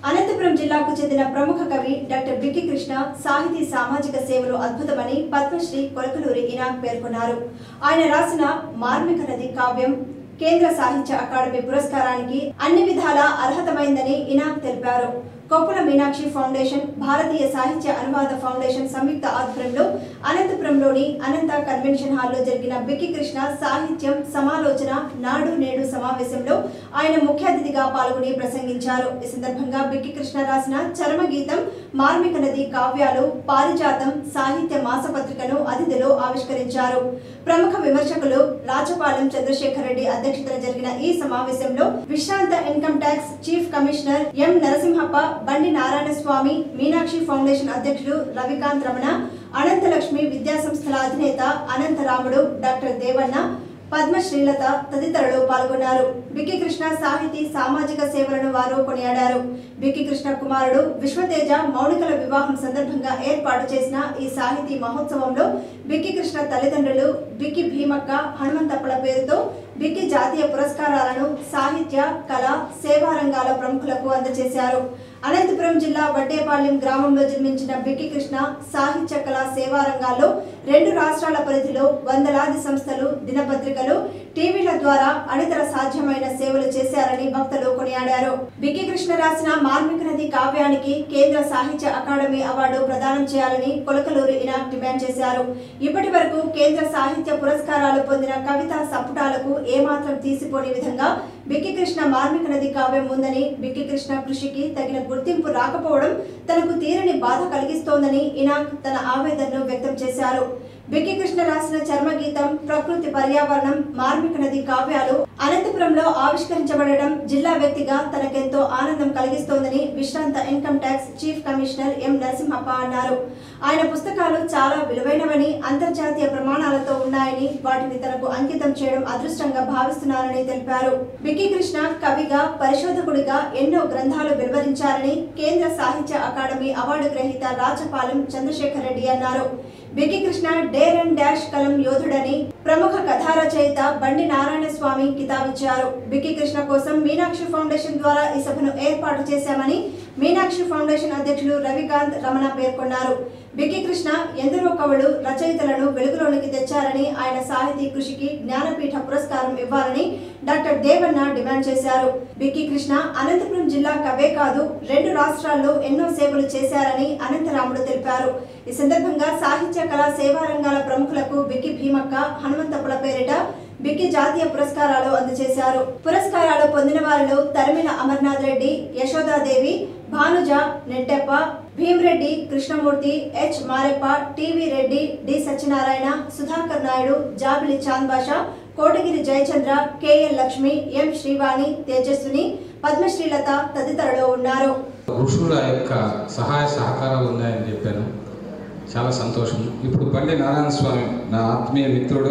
అనంతపురం జిల్లాకు చెందిన ప్రముఖ కవి డాక్టర్ బిక్కి కృష్ణ సాహితీ సామాజిక సేవలు అద్భుతమని పద్మశ్రీ కొలకలూరి ఇనాక్ పేర్కొన్నారు ఆయన రాసిన మార్మిక నది కావ్యం కేంద్ర సాహిత్య అకాడమీ పురస్కారానికి అన్ని విధాల అర్హతమైందని ఇనాక్ తెలిపారు కొప్పుల మీనాక్షి ఫౌండేషన్ భారతీయ సాహిత్య అనువాద ఫౌండేషన్ సంయుక్త ఆధ్వర్యంలో అనంతపురంలోని అనంత కన్వెన్షన్ హాల్లో జరిగిన బిక్కి కృష్ణ సాహిత్యం సమాలోచన నాడు నేడు సమావేశంలో ఆయన ముఖ్య అతిథిగా పాల్గొని ప్రసంగించారు ఈ సందర్భంగా బిక్కి కృష్ణ రాసిన చరమగీతం మార్మిక నది కావ్యాలు పారిజాతం సాహిత్య మాసపత్రికను అతిథిలో ఆవిష్కరించారు ప్రముఖ విమర్శకులు రాజపాలెం చంద్రశేఖర్ రెడ్డి అధ్యక్షతన జరిగిన ఈ సమావేశంలో విశ్రాంత income tax chief commissioner M Narasimhappa Bandi Narayana స్వామి మీనాక్షి ఫౌండేషన్ అధ్యక్షుడు రవికాంత్ రమణ అనంతలక్ష్మి విద్యాసంస్థల అధినేత అనంతరాముడు డాక్టర్ దేవన్న పద్మశ్రీలత తదితరులు పాల్గొన్నారు బిక్కి కృష్ణ సాహితీ సామాజిక సేవలను వారు కొనియాడారు బిక్కి కృష్ణ కుమారుడు విశ్వతేజ మౌనికల వివాహం సందర్భంగా ఏర్పాటు చేసిన ఈ సాహితీ మహోత్సవంలో బిక్కి కృష్ణ తల్లిదండ్రులు బిక్కి భీమక్క హనుమంతప్పల పేరుతో బిక్కి జాతీయ పురస్కారాలను సాహిత్య కళ సేవా రంగాల ప్రముఖులకు అందజేశారు అనంతపురం జిల్లా వడ్డేపాలెం గ్రామంలో జన్మించిన బిక్కి కృష్ణ సాహిత్య కళా సేవా రంగాల్లో రెండు రాష్ట్రాల పరిధిలో వందలాది సంస్థలు దినపత్రికలు టీవీల ద్వారా అనితర సాధ్యమైన సేవలు చేశారని భక్తులు కొనియాడారు బిక్కి కృష్ణ రాసిన మార్మిక నది కావ్యానికి కేంద్ర సాహిత్య అకాడమీ అవార్డు ప్రదానం చేయాలని కొలకలూరు ఇనాక్ డిమాండ్ చేశారు ఇప్పటి వరకు కేంద్ర సాహిత్య పురస్కారాలు పొందిన కవితా సంపుటాలకు ఏమాత్రం తీసిపోని విధంగా బిక్కి కృష్ణ మార్మిక నది కావ్యం ఉందని బిక్కి కృష్ణ కృషికి తగిన గుర్తింపు రాకపోవడం తనకు తీరని బాధ కలిగిస్తోందని ఇనాక్ తన ఆవేదనను వ్యక్తం చేశారు బిక్కి కృష్ణ రాసిన చర్మగీతం ప్రకృతి పర్యావరణం మార్మిక నది కావ్యాలు అనంతపురంలో ఆవిష్కరించబడడం జిల్లా వ్యక్తిగా తనకెంతో ఆనందం కలిగిస్తోందని విశ్రాంత income tax chief commissioner M Narasimhappa అన్నారు ఆయన పుస్తకాలు చాలా విలువైనవని అంతర్జాతీయ ప్రమాణాలతో ఉన్నాయని వాటిని తనకు అంకితం చేయడం అదృష్టంగా భావిస్తున్నారని తెలిపారు బిక్కి కృష్ణ కవిగా పరిశోధకుడిగా ఎన్నో గ్రంథాలు వెలువరించారని కేంద్ర సాహిత్య అకాడమీ అవార్డు గ్రహీత రాచపాలెం చంద్రశేఖర్ రెడ్డి అన్నారు Bikki Krishna dare and dash కలం యోధుడని ప్రముఖ కథా రచయిత బండి నారాయణ స్వామి కితాబిచ్చారు బికి కృష్ణ కోసం మీనాక్షి ఫౌండేషన్ ద్వారా ఈ సభను ఏర్పాటు చేశామని మీనాక్షి ఫౌండేషన్ అధ్యక్షులు రవికాంత్ రమణ పేర్కొన్నారు బికి కృష్ణ ఎందరో కవులు రచయితలను వెలుగులోనికి తెచ్చారని ఆయన సాహితీ కృషికి జ్ఞానపీఠ పురస్కారం ఇవ్వాలని డాక్టర్ దేవన్న డిమాండ్ చేశారు బిక్కి కృష్ణ అనంతపురం జిల్లా కవే కాదు రెండు రాష్ట్రాల్లో ఎన్నో సేవలు చేశారని అనంతరాముడు తెలిపారు ఈ సందర్భంగా సాహిత్య కళా సేవా రంగాల ప్రముఖులకు బిక్కి భీమక్క హనుమంతపుల పేరిట బిక్కి జాతీయ పురస్కారాలు అందజేశారు పురస్కారాలు పొందిన వారిలో Tarimina Amarnath Reddy Yashodadevi Bhanuja Nettappa Bhimareddy Krishnamurthy H Mareppa T V Reddy D Satyanarayana Sudhakar Naidu Jabili Chand Basha Kotagiri Jayachandra K L Lakshmi M Srivani Tejaswini Padmasrilatha తదితరులు ఉన్నారు ఋషుల యొక్క సహాయ సహకారాలు ఉన్నాయని చెప్పాను చాలా సంతోషం ఇప్పుడు బండి నారాయణ స్వామి నా ఆత్మీయ మిత్రుడు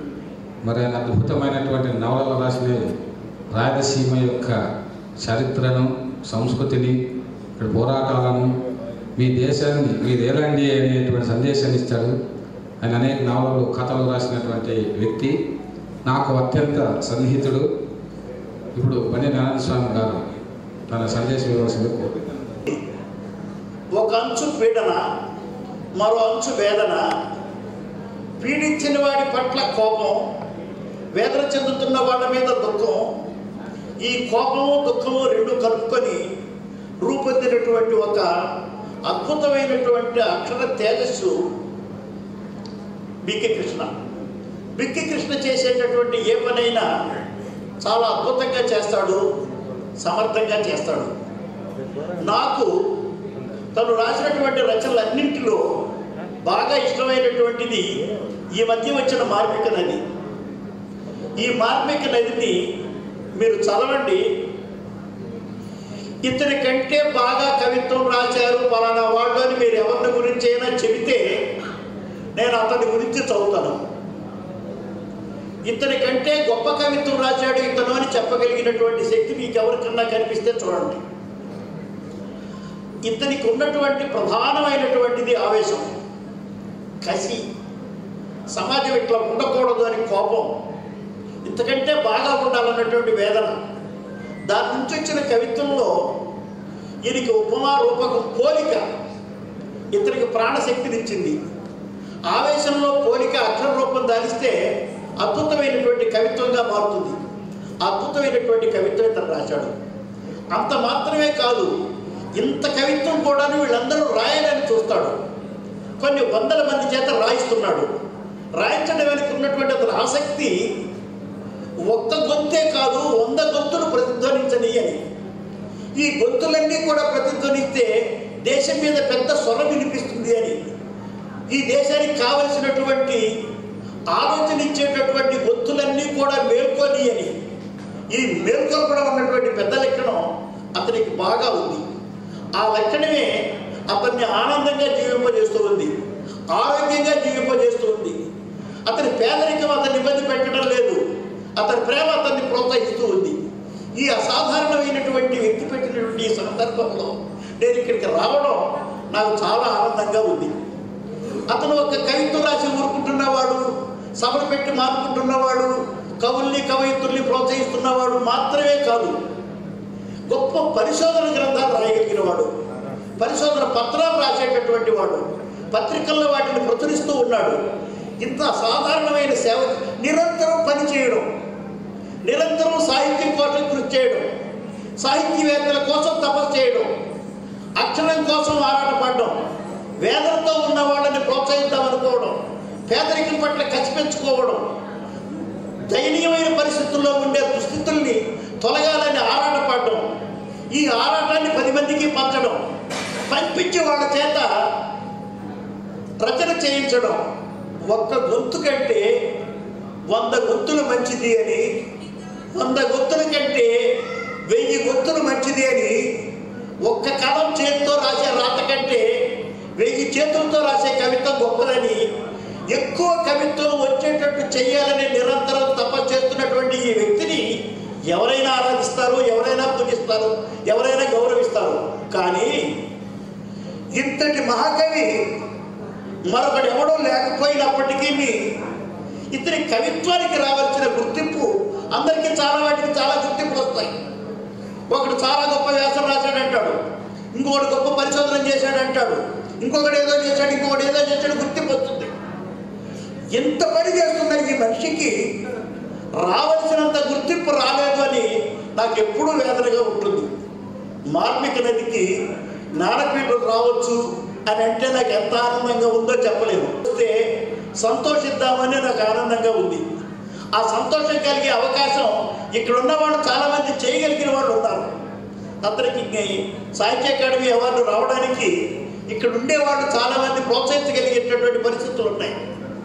మరి ఆయన అద్భుతమైనటువంటి నవలలు రాసిన రాయలసీమ యొక్క చరిత్రను సంస్కృతిని ఇక్కడ పోరాటాలను మీ దేశాన్ని మీరు ఏలండి అనేటువంటి సందేశాన్ని ఇస్తాడు ఆయన అనేక నవలలు కథలు రాసినటువంటి వ్యక్తి నాకు అత్యంత సన్నిహితుడు ఇప్పుడు బండి నారాయణ స్వామి గారు తన సందేశం ఇవ్వాల్సింది కోరుతున్నాను ఒక అంచు పీడన మరో అంచు వేదన పీడించిన వాడి పట్ల కోపం వేదన చెందుతున్న వాళ్ళ మీద దుఃఖం ఈ కోపము దుఃఖము రెండు కలుపుకొని రూపొందినటువంటి ఒక అద్భుతమైనటువంటి అక్షర తేజస్సు బిక్కి కృష్ణ బిక్కి కృష్ణ చేసేటటువంటి ఏ పనైనా చాలా అద్భుతంగా చేస్తాడు సమర్థంగా చేస్తాడు నాకు తను రాసినటువంటి రచనలన్నింటిలో బాగా ఇష్టమైనటువంటిది ఈ మధ్య వచ్చిన మార్మిక నది ఈ మార్మిక నదిని మీరు చదవండి ఇతని కంటే బాగా కవిత్వం రాశారు పలానా వాళ్ళు అని మీరు ఎవరిని గురించి అయినా చెబితే నేను అతని గురించి చదువుతాను ఇతని కంటే గొప్ప కవిత్వం రాశాడు ఇతను అని చెప్పగలిగినటువంటి శక్తి మీకు ఎవరికన్నా కనిపిస్తే చూడండి ఇతనికి ఉన్నటువంటి ప్రధానమైనటువంటిది ఆవేశం కసి సమాజం ఇట్లా ఉండకూడదు అని కోపం ఇంతకంటే బాగా ఉండాలన్నటువంటి వేదన దాని నుంచి వచ్చిన కవిత్వంలో ఈయనకి ఉపమా రూపకం పోలిక ఇతనికి ప్రాణశక్తినిచ్చింది ఆవేశంలో పోలిక అక్షర రూపం ధరిస్తే అద్భుతమైనటువంటి కవిత్వంగా మారుతుంది అద్భుతమైనటువంటి కవిత్వం ఇతను రాశాడు అంత మాత్రమే కాదు ఇంత కవిత్వం కూడా వీళ్ళందరూ రాయాలని చూస్తాడు కొన్ని వందల మంది చేత రాయిస్తున్నాడు రాయించడం వెనుక ఉన్నటువంటి అతని ఆసక్తి ఒక్క గొంతే కాదు వంద గొంతులు ప్రతిధ్వనించని అని ఈ గొంతులన్నీ కూడా ప్రతిధ్వనిస్తే దేశం మీద పెద్ద స్వరం వినిపిస్తుంది అని ఈ దేశానికి కావలసినటువంటి ఆలోచన ఇచ్చేటటువంటి గొంతులన్నీ కూడా మేల్కొని అని ఈ మేల్కొల్పడం అన్నటువంటి పెద్ద లక్షణం అతనికి బాగా ఉంది ఆ లక్షణమే అతన్ని ఆనందంగా జీవింపజేస్తూ ఉంది ఆరోగ్యంగా జీవింపజేస్తూ ఉంది అతని పేదరికం అతన్ని ఇబ్బంది పెట్టడం లేదు అతని ప్రేమ అతన్ని ప్రోత్సహిస్తూ ఉంది ఈ అసాధారణమైనటువంటి వ్యక్తి పెట్టినటువంటి ఈ సందర్భంలో నేను ఇక్కడికి రావడం నాకు చాలా ఆనందంగా ఉంది అతను ఒక కవిత్వం రాసి ఊరుకుంటున్నవాడు సభలు పెట్టి మానుకుంటున్నవాడు కవుల్ని కవయిత్రుల్ని ప్రోత్సహిస్తున్నవాడు మాత్రమే కాదు గొప్ప పరిశోధన గ్రంథాలు రాయగలిగిన వాడు పరిశోధన పత్రాలు రాసేటటువంటి వాడు పత్రికల్లో వాటిని ప్రచురిస్తూ ఉన్నాడు ఇంత సాధారణమైన సేవ నిరంతరం పనిచేయడం నిరంతరం సాహిత్యం కోసం కృషి చేయడం సాహిత్యవేత్తల కోసం తపస్సు చేయడం అక్షరం కోసం ఆరాటపడడం వేదంతో ఉన్న వాళ్ళని ప్రోత్సహిద్దాం అనుకోవడం పేదరికం పట్ల కసి పెంచుకోవడం దయనీయమైన పరిస్థితుల్లో ఉండే దుస్థితుల్ని తొలగాలని ఆరాటపడడం ఈ ఆరాటాన్ని పది మందికి పంచడం పంపించి వాళ్ళ చేత రచన చేయించడం ఒక్క గొంతు కంటే వంద గొంతులు మంచిది అని వంద గొంతుల కంటే వెయ్యి గొంతులు మంచిది అని ఒక్క కలం చేతితో రాసే రాత కంటే వెయ్యి చేతులతో రాసే కవిత్వం గొప్పదని ఎక్కువ కవిత్వం వచ్చేటట్టు చేయాలని నిరంతరం తపస్సు చేస్తున్నటువంటి ఈ వ్యక్తిని ఎవరైనా ఆరాధిస్తారు ఎవరైనా పూజిస్తారు ఎవరైనా గౌరవిస్తారు కానీ ఇంతటి మహాకవి మరొకడు ఎవడో లేకపోయినప్పటికీ ఇతని కవిత్వానికి రావాల్సిన గుర్తింపు అందరికీ చాలా వాటికి చాలా గుర్తింపులు వస్తాయి ఒకడు చాలా గొప్ప వ్యాసం రాశాడంటాడు ఇంకొకటి గొప్ప పరిశోధన చేశాడంటాడు ఇంకొకటి ఏదో చేశాడు ఇంకొకటి ఏదో చేశాడు గుర్తింపు వస్తుంది ఎంత పని చేస్తున్న ఈ మనిషికి రావాల్సినంత గుర్తింపు రాలేదు అని నాకు ఎప్పుడూ వేదనగా ఉంటుంది మార్మిక నదికి జ్ఞానపీఠం రావచ్చు అని అంటే నాకు ఎంత ఆనందంగా ఉందో చెప్పలేను వస్తే సంతోషిద్దామని నాకు ఆనందంగా ఉంది ఆ సంతోషం కలిగే అవకాశం ఇక్కడ ఉన్న వాళ్ళు చాలా మంది చేయగలిగిన వాళ్ళు ఉన్నారు అతనికి ఈ సాహిత్య అకాడమీ అవార్డు రావడానికి ఇక్కడ ఉండేవాళ్ళు చాలా మంది ప్రోత్సహించగలిగేటటువంటి పరిస్థితులు ఉన్నాయి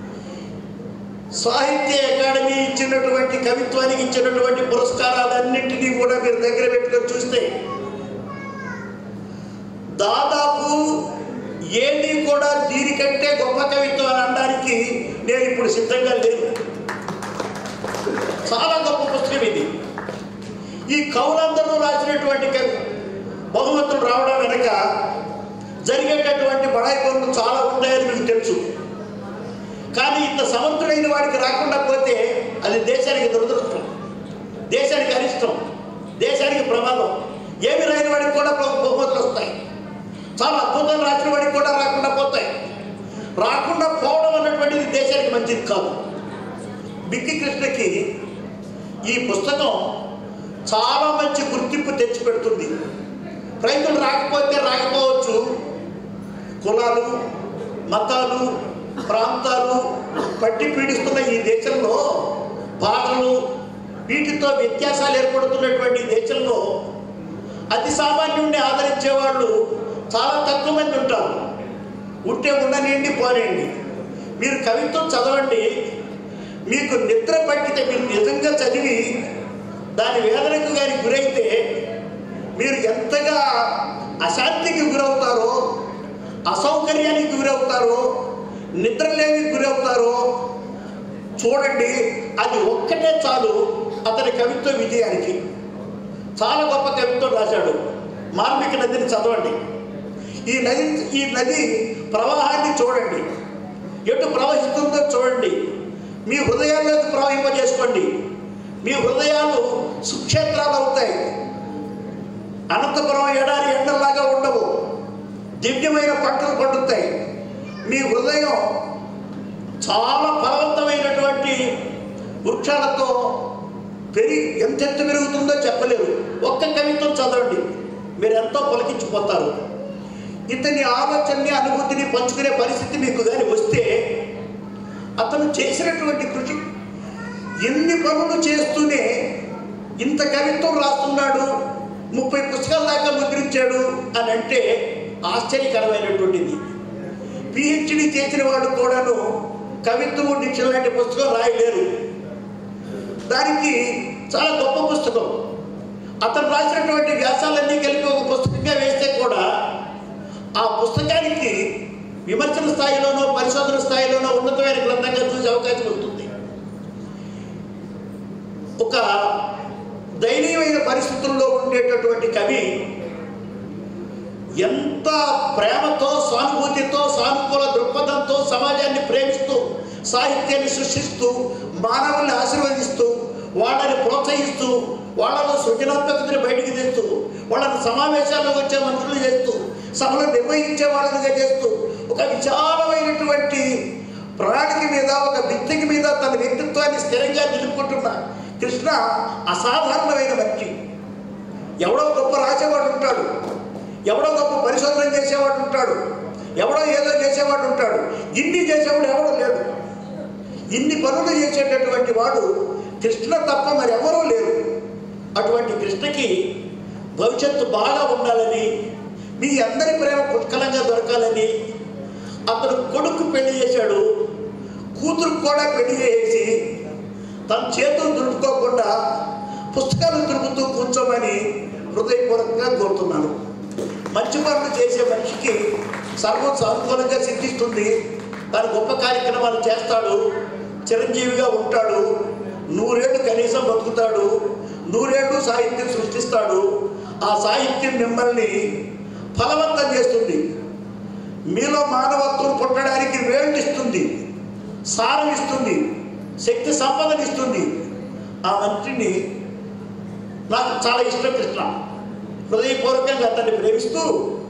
సాహిత్య అకాడమీ ఇచ్చినటువంటి కవిత్వానికి ఇచ్చినటువంటి పురస్కారాలన్నింటినీ కూడా మీరు దగ్గర పెట్టుకొని చూస్తే దాదాపు ఏది కూడా దీనికంటే గొప్ప కవిత్వం అని అనడానికి నేను ఇప్పుడు సిద్ధంగా లేను చాలా గొప్ప పుస్తకం ఇది ఈ కవులందరూ రాసినటువంటి కవి బహుమతులు రావడం వెనక జరిగేటటువంటి బడాయి పనులు చాలా ఉంటాయని మీకు తెలుసు కానీ ఇంత సమర్థుడైన వాడికి రాకుండా పోతే అది దేశానికి దురదృష్టం దేశానికి అరిష్టం దేశానికి ప్రమాదం ఏమి రాని వాడికి కూడా బహు- బహుమతులు వస్తాయి చాలా అద్భుతాలు రాసిన వాడికి కూడా రాకుండా పోతాయి రాకుండా పోవడం అన్నటువంటిది దేశానికి మంచిది కాదు బిక్కి కృష్ణకి ఈ పుస్తకం చాలా మంచి గుర్తింపు తెచ్చిపెడుతుంది రైతులు రాకపోతే రాకపోవచ్చు కులాలు మతాలు ప్రాంతాలు పట్టి పీడిస్తున్న ఈ దేశంలో భాషలు వీటితో వ్యత్యాసాలు ఏర్పడుతున్నటువంటి ఈ దేశంలో అతి సామాన్యుడిని ఆదరించే వాళ్ళు చాలా తక్కువ మంది ఉంటారు ఉంటే ఉండనియండి పోనండి మీరు కవిత్వం చదవండి మీకు నిద్ర పట్టితే మీరు నిజంగా చదివి దాని వేదనకు కానీ గురైతే మీరు ఎంతగా అశాంతికి గురవుతారో అసౌకర్యానికి గురవుతారో నిద్రలేమి గురవుతారో చూడండి అది ఒక్కటే చాలు అతని కవిత్వ విజయానికి చాలా గొప్ప కవిత్వం రాశాడు మార్మిక నదిని చదవండి ఈ నది ఈ నది ప్రవాహాన్ని చూడండి ఎటు ప్రవహిస్తుందో చూడండి మీ హృదయాల్లోకి ప్రవహింపజేసుకోండి మీ హృదయాలు సుక్షేత్రాలు అవుతాయి అనంతపురం ఎడారి ఎండల్లాగా దివ్యమైన పంటలు పండుతాయి మీ హృదయం చాలా ఫలవంతమైనటువంటి వృక్షాలతో పెరిగి ఎంతెంత పెరుగుతుందో చెప్పలేరు ఒక్క కవిత్వం చదవండి మీరు ఎంతో పలికించిపోతారు ఇతని ఆలోచనని అనుభూతిని పంచుకునే పరిస్థితి మీకు కానీ వస్తే అతను చేసినటువంటి కృషి ఎన్ని పనులు చేస్తూనే ఇంత కవిత్వం రాస్తున్నాడు ముప్పై పుస్తకాల దాకా ముద్రించాడు అని అంటే ఆశ్చర్యకరమైనటువంటిది పిహెచ్డి చేసిన వాడు కూడాను కవిత్వం డిక్షన్ లాంటి పుస్తకం రాయలేరు దానికి చాలా గొప్ప పుస్తకం అతను రాసినటువంటి వ్యాసాలన్నీ కలిపి ఒక పుస్తకంగా వేస్తే కూడా ఆ పుస్తకానికి విమర్శన స్థాయిలోనో పరిశోధన స్థాయిలోనో ఉన్నతమైన గ్రంథంగా చూసే అవకాశం ఉంటుంది ఒక దయనీయమైన పరిస్థితుల్లో ఉండేటటువంటి కవి ఎంత ప్రేమతో సానుభూతితో సానుకూల దృక్పథంతో సమాజాన్ని ప్రేమిస్తూ సాహిత్యాన్ని సృష్టిస్తూ మానవుల్ని ఆశీర్వదిస్తూ వాళ్ళని ప్రోత్సహిస్తూ వాళ్ళలో సృజనాత్మకతని బయటికి తెస్తూ వాళ్ళని సమావేశాల్లో వచ్చే మనుషులు చేస్తూ సభలు నిర్వహించే వాళ్ళనిగా చేస్తూ ఒక విశాలమైనటువంటి ప్రణాళిక మీద ఒక వ్యక్తికి మీద తన వ్యక్తిత్వాన్ని స్థిరంగా నిలుపుకుంటున్న కృష్ణ అసాధారణమైన మనిషి ఎవడో గొప్ప రాసేవాడు ఉంటాడు ఎవడో గొప్ప పరిశోధన చేసేవాడు ఉంటాడు ఎవడో ఏదో చేసేవాడు ఉంటాడు ఇన్ని చేసేవాడు ఎవడో లేడు ఇన్ని పనులు చేసేటటువంటి వాడు కృష్ణ తప్ప మరి ఎవరూ లేరు అటువంటి కృష్ణకి భవిష్యత్తు బాగా ఉండాలని మీ అందరి ప్రేమ పుష్కలంగా దొరకాలని అతను కొడుకు పెళ్లి చేశాడు కూతురు కూడా పెళ్లి చేసి తన చేతులు దులుపుకోకుండా పుస్తకాలు దులుపుతూ కూర్చోమని హృదయపూర్వకంగా కోరుతున్నాను మంచి పనులు చేసే మనిషికి సర్వం సానుకూలంగా సిద్ధిస్తుంది తన గొప్ప కార్యక్రమాలు చేస్తాడు చిరంజీవిగా ఉంటాడు నూరేళ్ళు కనీసం బతుకుతాడు నూరేళ్ళు సాహిత్యం సృష్టిస్తాడు ఆ సాహిత్యం మిమ్మల్ని ఫలవంతం చేస్తుంది మీలో మానవత్వం పుట్టడానికి వేడిస్తుంది సారం ఇస్తుంది శక్తి సంపదనిస్తుంది ఆ మంత్రిని నాకు చాలా ఇష్టం కృష్ణ హృదయపూర్వకంగా అతన్ని ప్రేమిస్తూ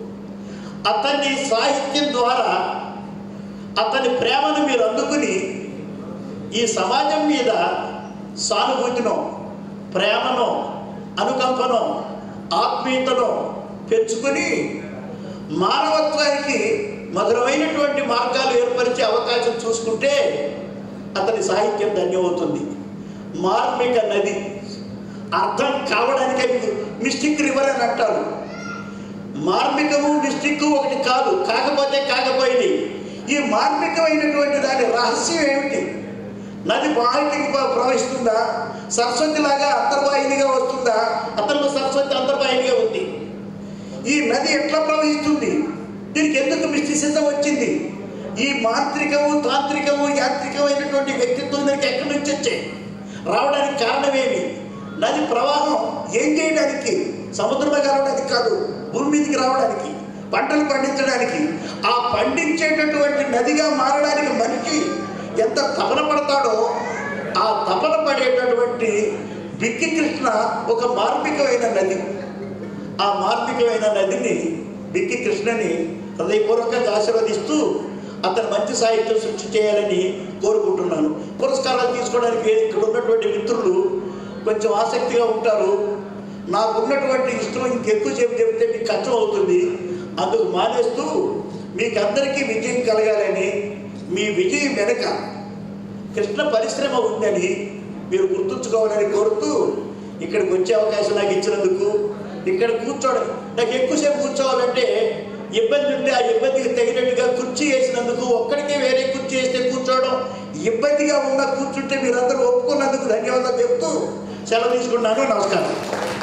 అతన్ని సాహిత్యం ద్వారా అతని ప్రేమను మీరు అందుకుని ఈ సమాజం మీద సానుభూతినో ప్రేమనో అనుకంపనో ఆత్మీయతను పెంచుకుని మానవత్వానికి మధురమైనటువంటి మార్గాలు ఏర్పరిచే అవకాశం చూసుకుంటే అతని సాహిత్యం ధన్యమవుతుంది మార్మిక నది అర్థం కావడానికే మీకు మిస్టిక్ రివర్ అని అంటారు మార్మికము మిస్టిక్ ఒకటి కాదు కాకపోతే కాకపోయింది ఈ మార్మికమైనటువంటి దాని రహస్యం ఏమిటి నది బాహిటికి ప్రవహిస్తుందా సరస్వతి లాగా అంతర్వాహినిగా వస్తుందా అతను సరస్వతి అంతర్వాహినిగా ఉంది ఈ నది ఎట్లా ప్రవహిస్తుంది దీనికి ఎందుకు మిస్టిసిజం వచ్చింది ఈ మాంత్రికము తాంత్రికము యాంత్రికమైనటువంటి వ్యక్తిత్వం దీనికి ఎక్కడి నుంచి వచ్చాయి రావడానికి కారణమేమి నది ప్రవాహం ఏం చేయడానికి సముద్రంలో కలవడానికి కాదు భూమి మీదకి రావడానికి పంటలు పండించడానికి ఆ పండించేటటువంటి నదిగా మారడానికి మనిషి ఎంత తపన పడతాడో ఆ తపన పడేటటువంటి బిక్కి కృష్ణ ఒక మార్మికమైన నది ఆ మార్మికమైన నదిని బిక్కి కృష్ణని హృదయపూర్వకంగా ఆశీర్వదిస్తూ అతను మంచి సాహిత్యం సృష్టి చేయాలని కోరుకుంటున్నాను పురస్కారాలు తీసుకోవడానికి ఇక్కడ ఉన్నటువంటి మిత్రులు కొంచెం ఆసక్తిగా ఉంటారు నాకున్నటువంటి ఇష్టం ఇంకెక్కువ సేపు చెబితే మీకు కష్టం అవుతుంది అందుకు మానేస్తూ మీకు అందరికీ విజయం కలగాలని మీ విజయం వెనక కృష్ణ పరిశ్రమ ఉందని మీరు గుర్తుంచుకోవాలని కోరుతూ ఇక్కడికి వచ్చే అవకాశం నాకు ఇచ్చినందుకు ఇక్కడ కూర్చోవడం నాకు ఎక్కువసేపు కూర్చోవాలంటే ఇబ్బంది ఉంటే ఆ ఇబ్బందికి తగినట్టుగా కుర్చీ వేసినందుకు ఒక్కడికే వేరే కుర్చీ వేస్తే కూర్చోవడం ఇబ్బందిగా ఉన్న కూర్చుంటే మీరందరూ ఒప్పుకున్నందుకు ధన్యవాదాలు చెప్తూ సెలవు తీసుకున్నాను నమస్కారం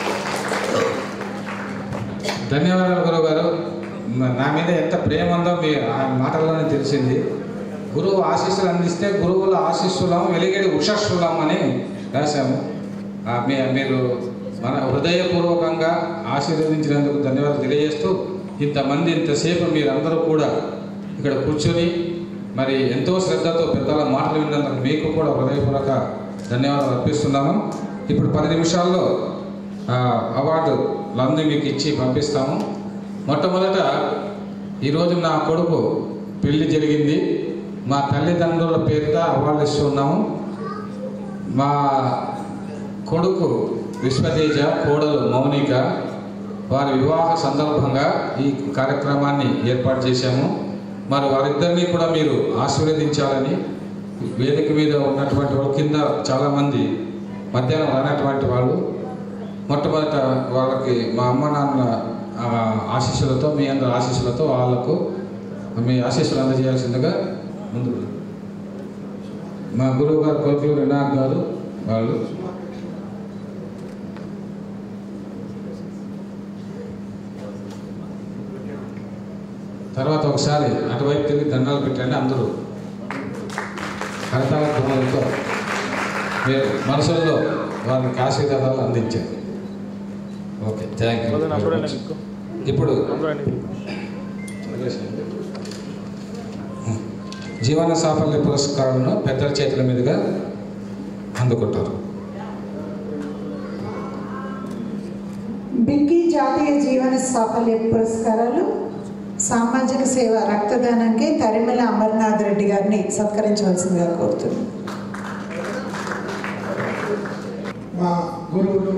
ధన్యవాదాలు గురువు గారు మ- నా మీద ఎంత ప్రేమ ఉందో మీ ఆ మాటల్లోనే తెలిసింది గురువు ఆశీస్సులు అందిస్తే గురువుల ఆశీస్సులం వెలిగేది ఉషస్సులం అని రాశాము ఆ, మీ మీరు మన హృదయపూర్వకంగా ఆశీర్వదించినందుకు ధన్యవాదాలు తెలియజేస్తూ ఇంతమంది ఇంతసేపు మీరందరూ కూడా ఇక్కడ కూర్చొని మరి ఎంతో శ్రద్ధతో పెద్దల మాటలు విన్నందుకు మీకు కూడా హృదయపూర్వక ధన్యవాదాలు అర్పిస్తున్నాము ఇప్పుడు పది నిమిషాల్లో ఆ, అవార్డులన్నీ మీకు ఇచ్చి పంపిస్తాము మొట్టమొదట ఈరోజు నా కొడుకు పెళ్లి జరిగింది మా తల్లిదండ్రుల పేరిట అవార్డు ఇస్తున్నాము మా కొడుకు విశ్వతేజ కోడలు మౌనిక వారి వివాహ సందర్భంగా ఈ కార్యక్రమాన్ని ఏర్పాటు చేశాము మరి వారిద్దరినీ కూడా మీరు ఆశీర్వదించాలని వేదిక మీద ఉన్నటువంటి వాళ్ళ కింద చాలామంది మధ్యాహ్నం రానటువంటి వాళ్ళు మొట్టమొదట వాళ్ళకి మా అమ్మ నాన్న ఆ, ఆశీస్సులతో మీ అందరి ఆశీస్సులతో వాళ్ళకు మీ ఆశీస్సులు అందజేయాల్సిందిగా ముందు మా గురువు గారు కొలుపులు వినాయక్ గారు వాళ్ళు తర్వాత ఒకసారి అటువైపు తిరిగి దండాలు పెట్టండి అందరూ కరతాళ ధ్వనులతో మీరు మనసుల్లో వారికి ఆశీర్వాదాలు అందించారు ఓకే థ్యాంక్ యూ ఇప్పుడు జీవన సాఫల్య పురస్కారాలను పెద్దల చేతుల మీదుగా అందుకుంటారు బింకీ జాతీయ జీవన సాఫల్య పురస్కారాలు సామాజిక సేవ రక్తదానంకి తరిమల అమర్నాథ్ రెడ్డి గారిని సత్కరించవలసిందిగా కోరుతున్నాను మా గురువులు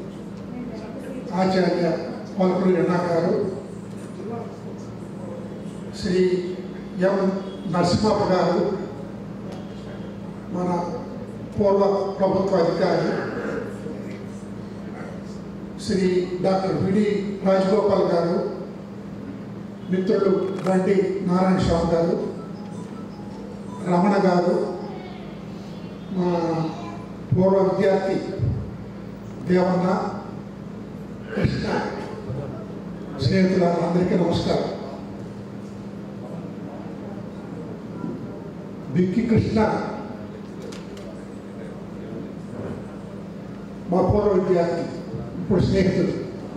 ఆచార్య పలుకులు ఎన్నా గారు శ్రీ ఎం నరసింహప్ప గారు మన పూర్వ ప్రభుత్వ అధికారి శ్రీ డాక్టర్ విడి రాజగోపాల్ గారు మిత్రులు బండి నారాయణ స్వామి గారు రమణ గారు మా పూర్వ విద్యార్థి దేవన్న కృష్ణ స్నేహితుల అందరికీ నమస్కారం బిక్కి కృష్ణ మా పూర్వ విద్యార్థి ఇప్పుడు స్నేహితుడు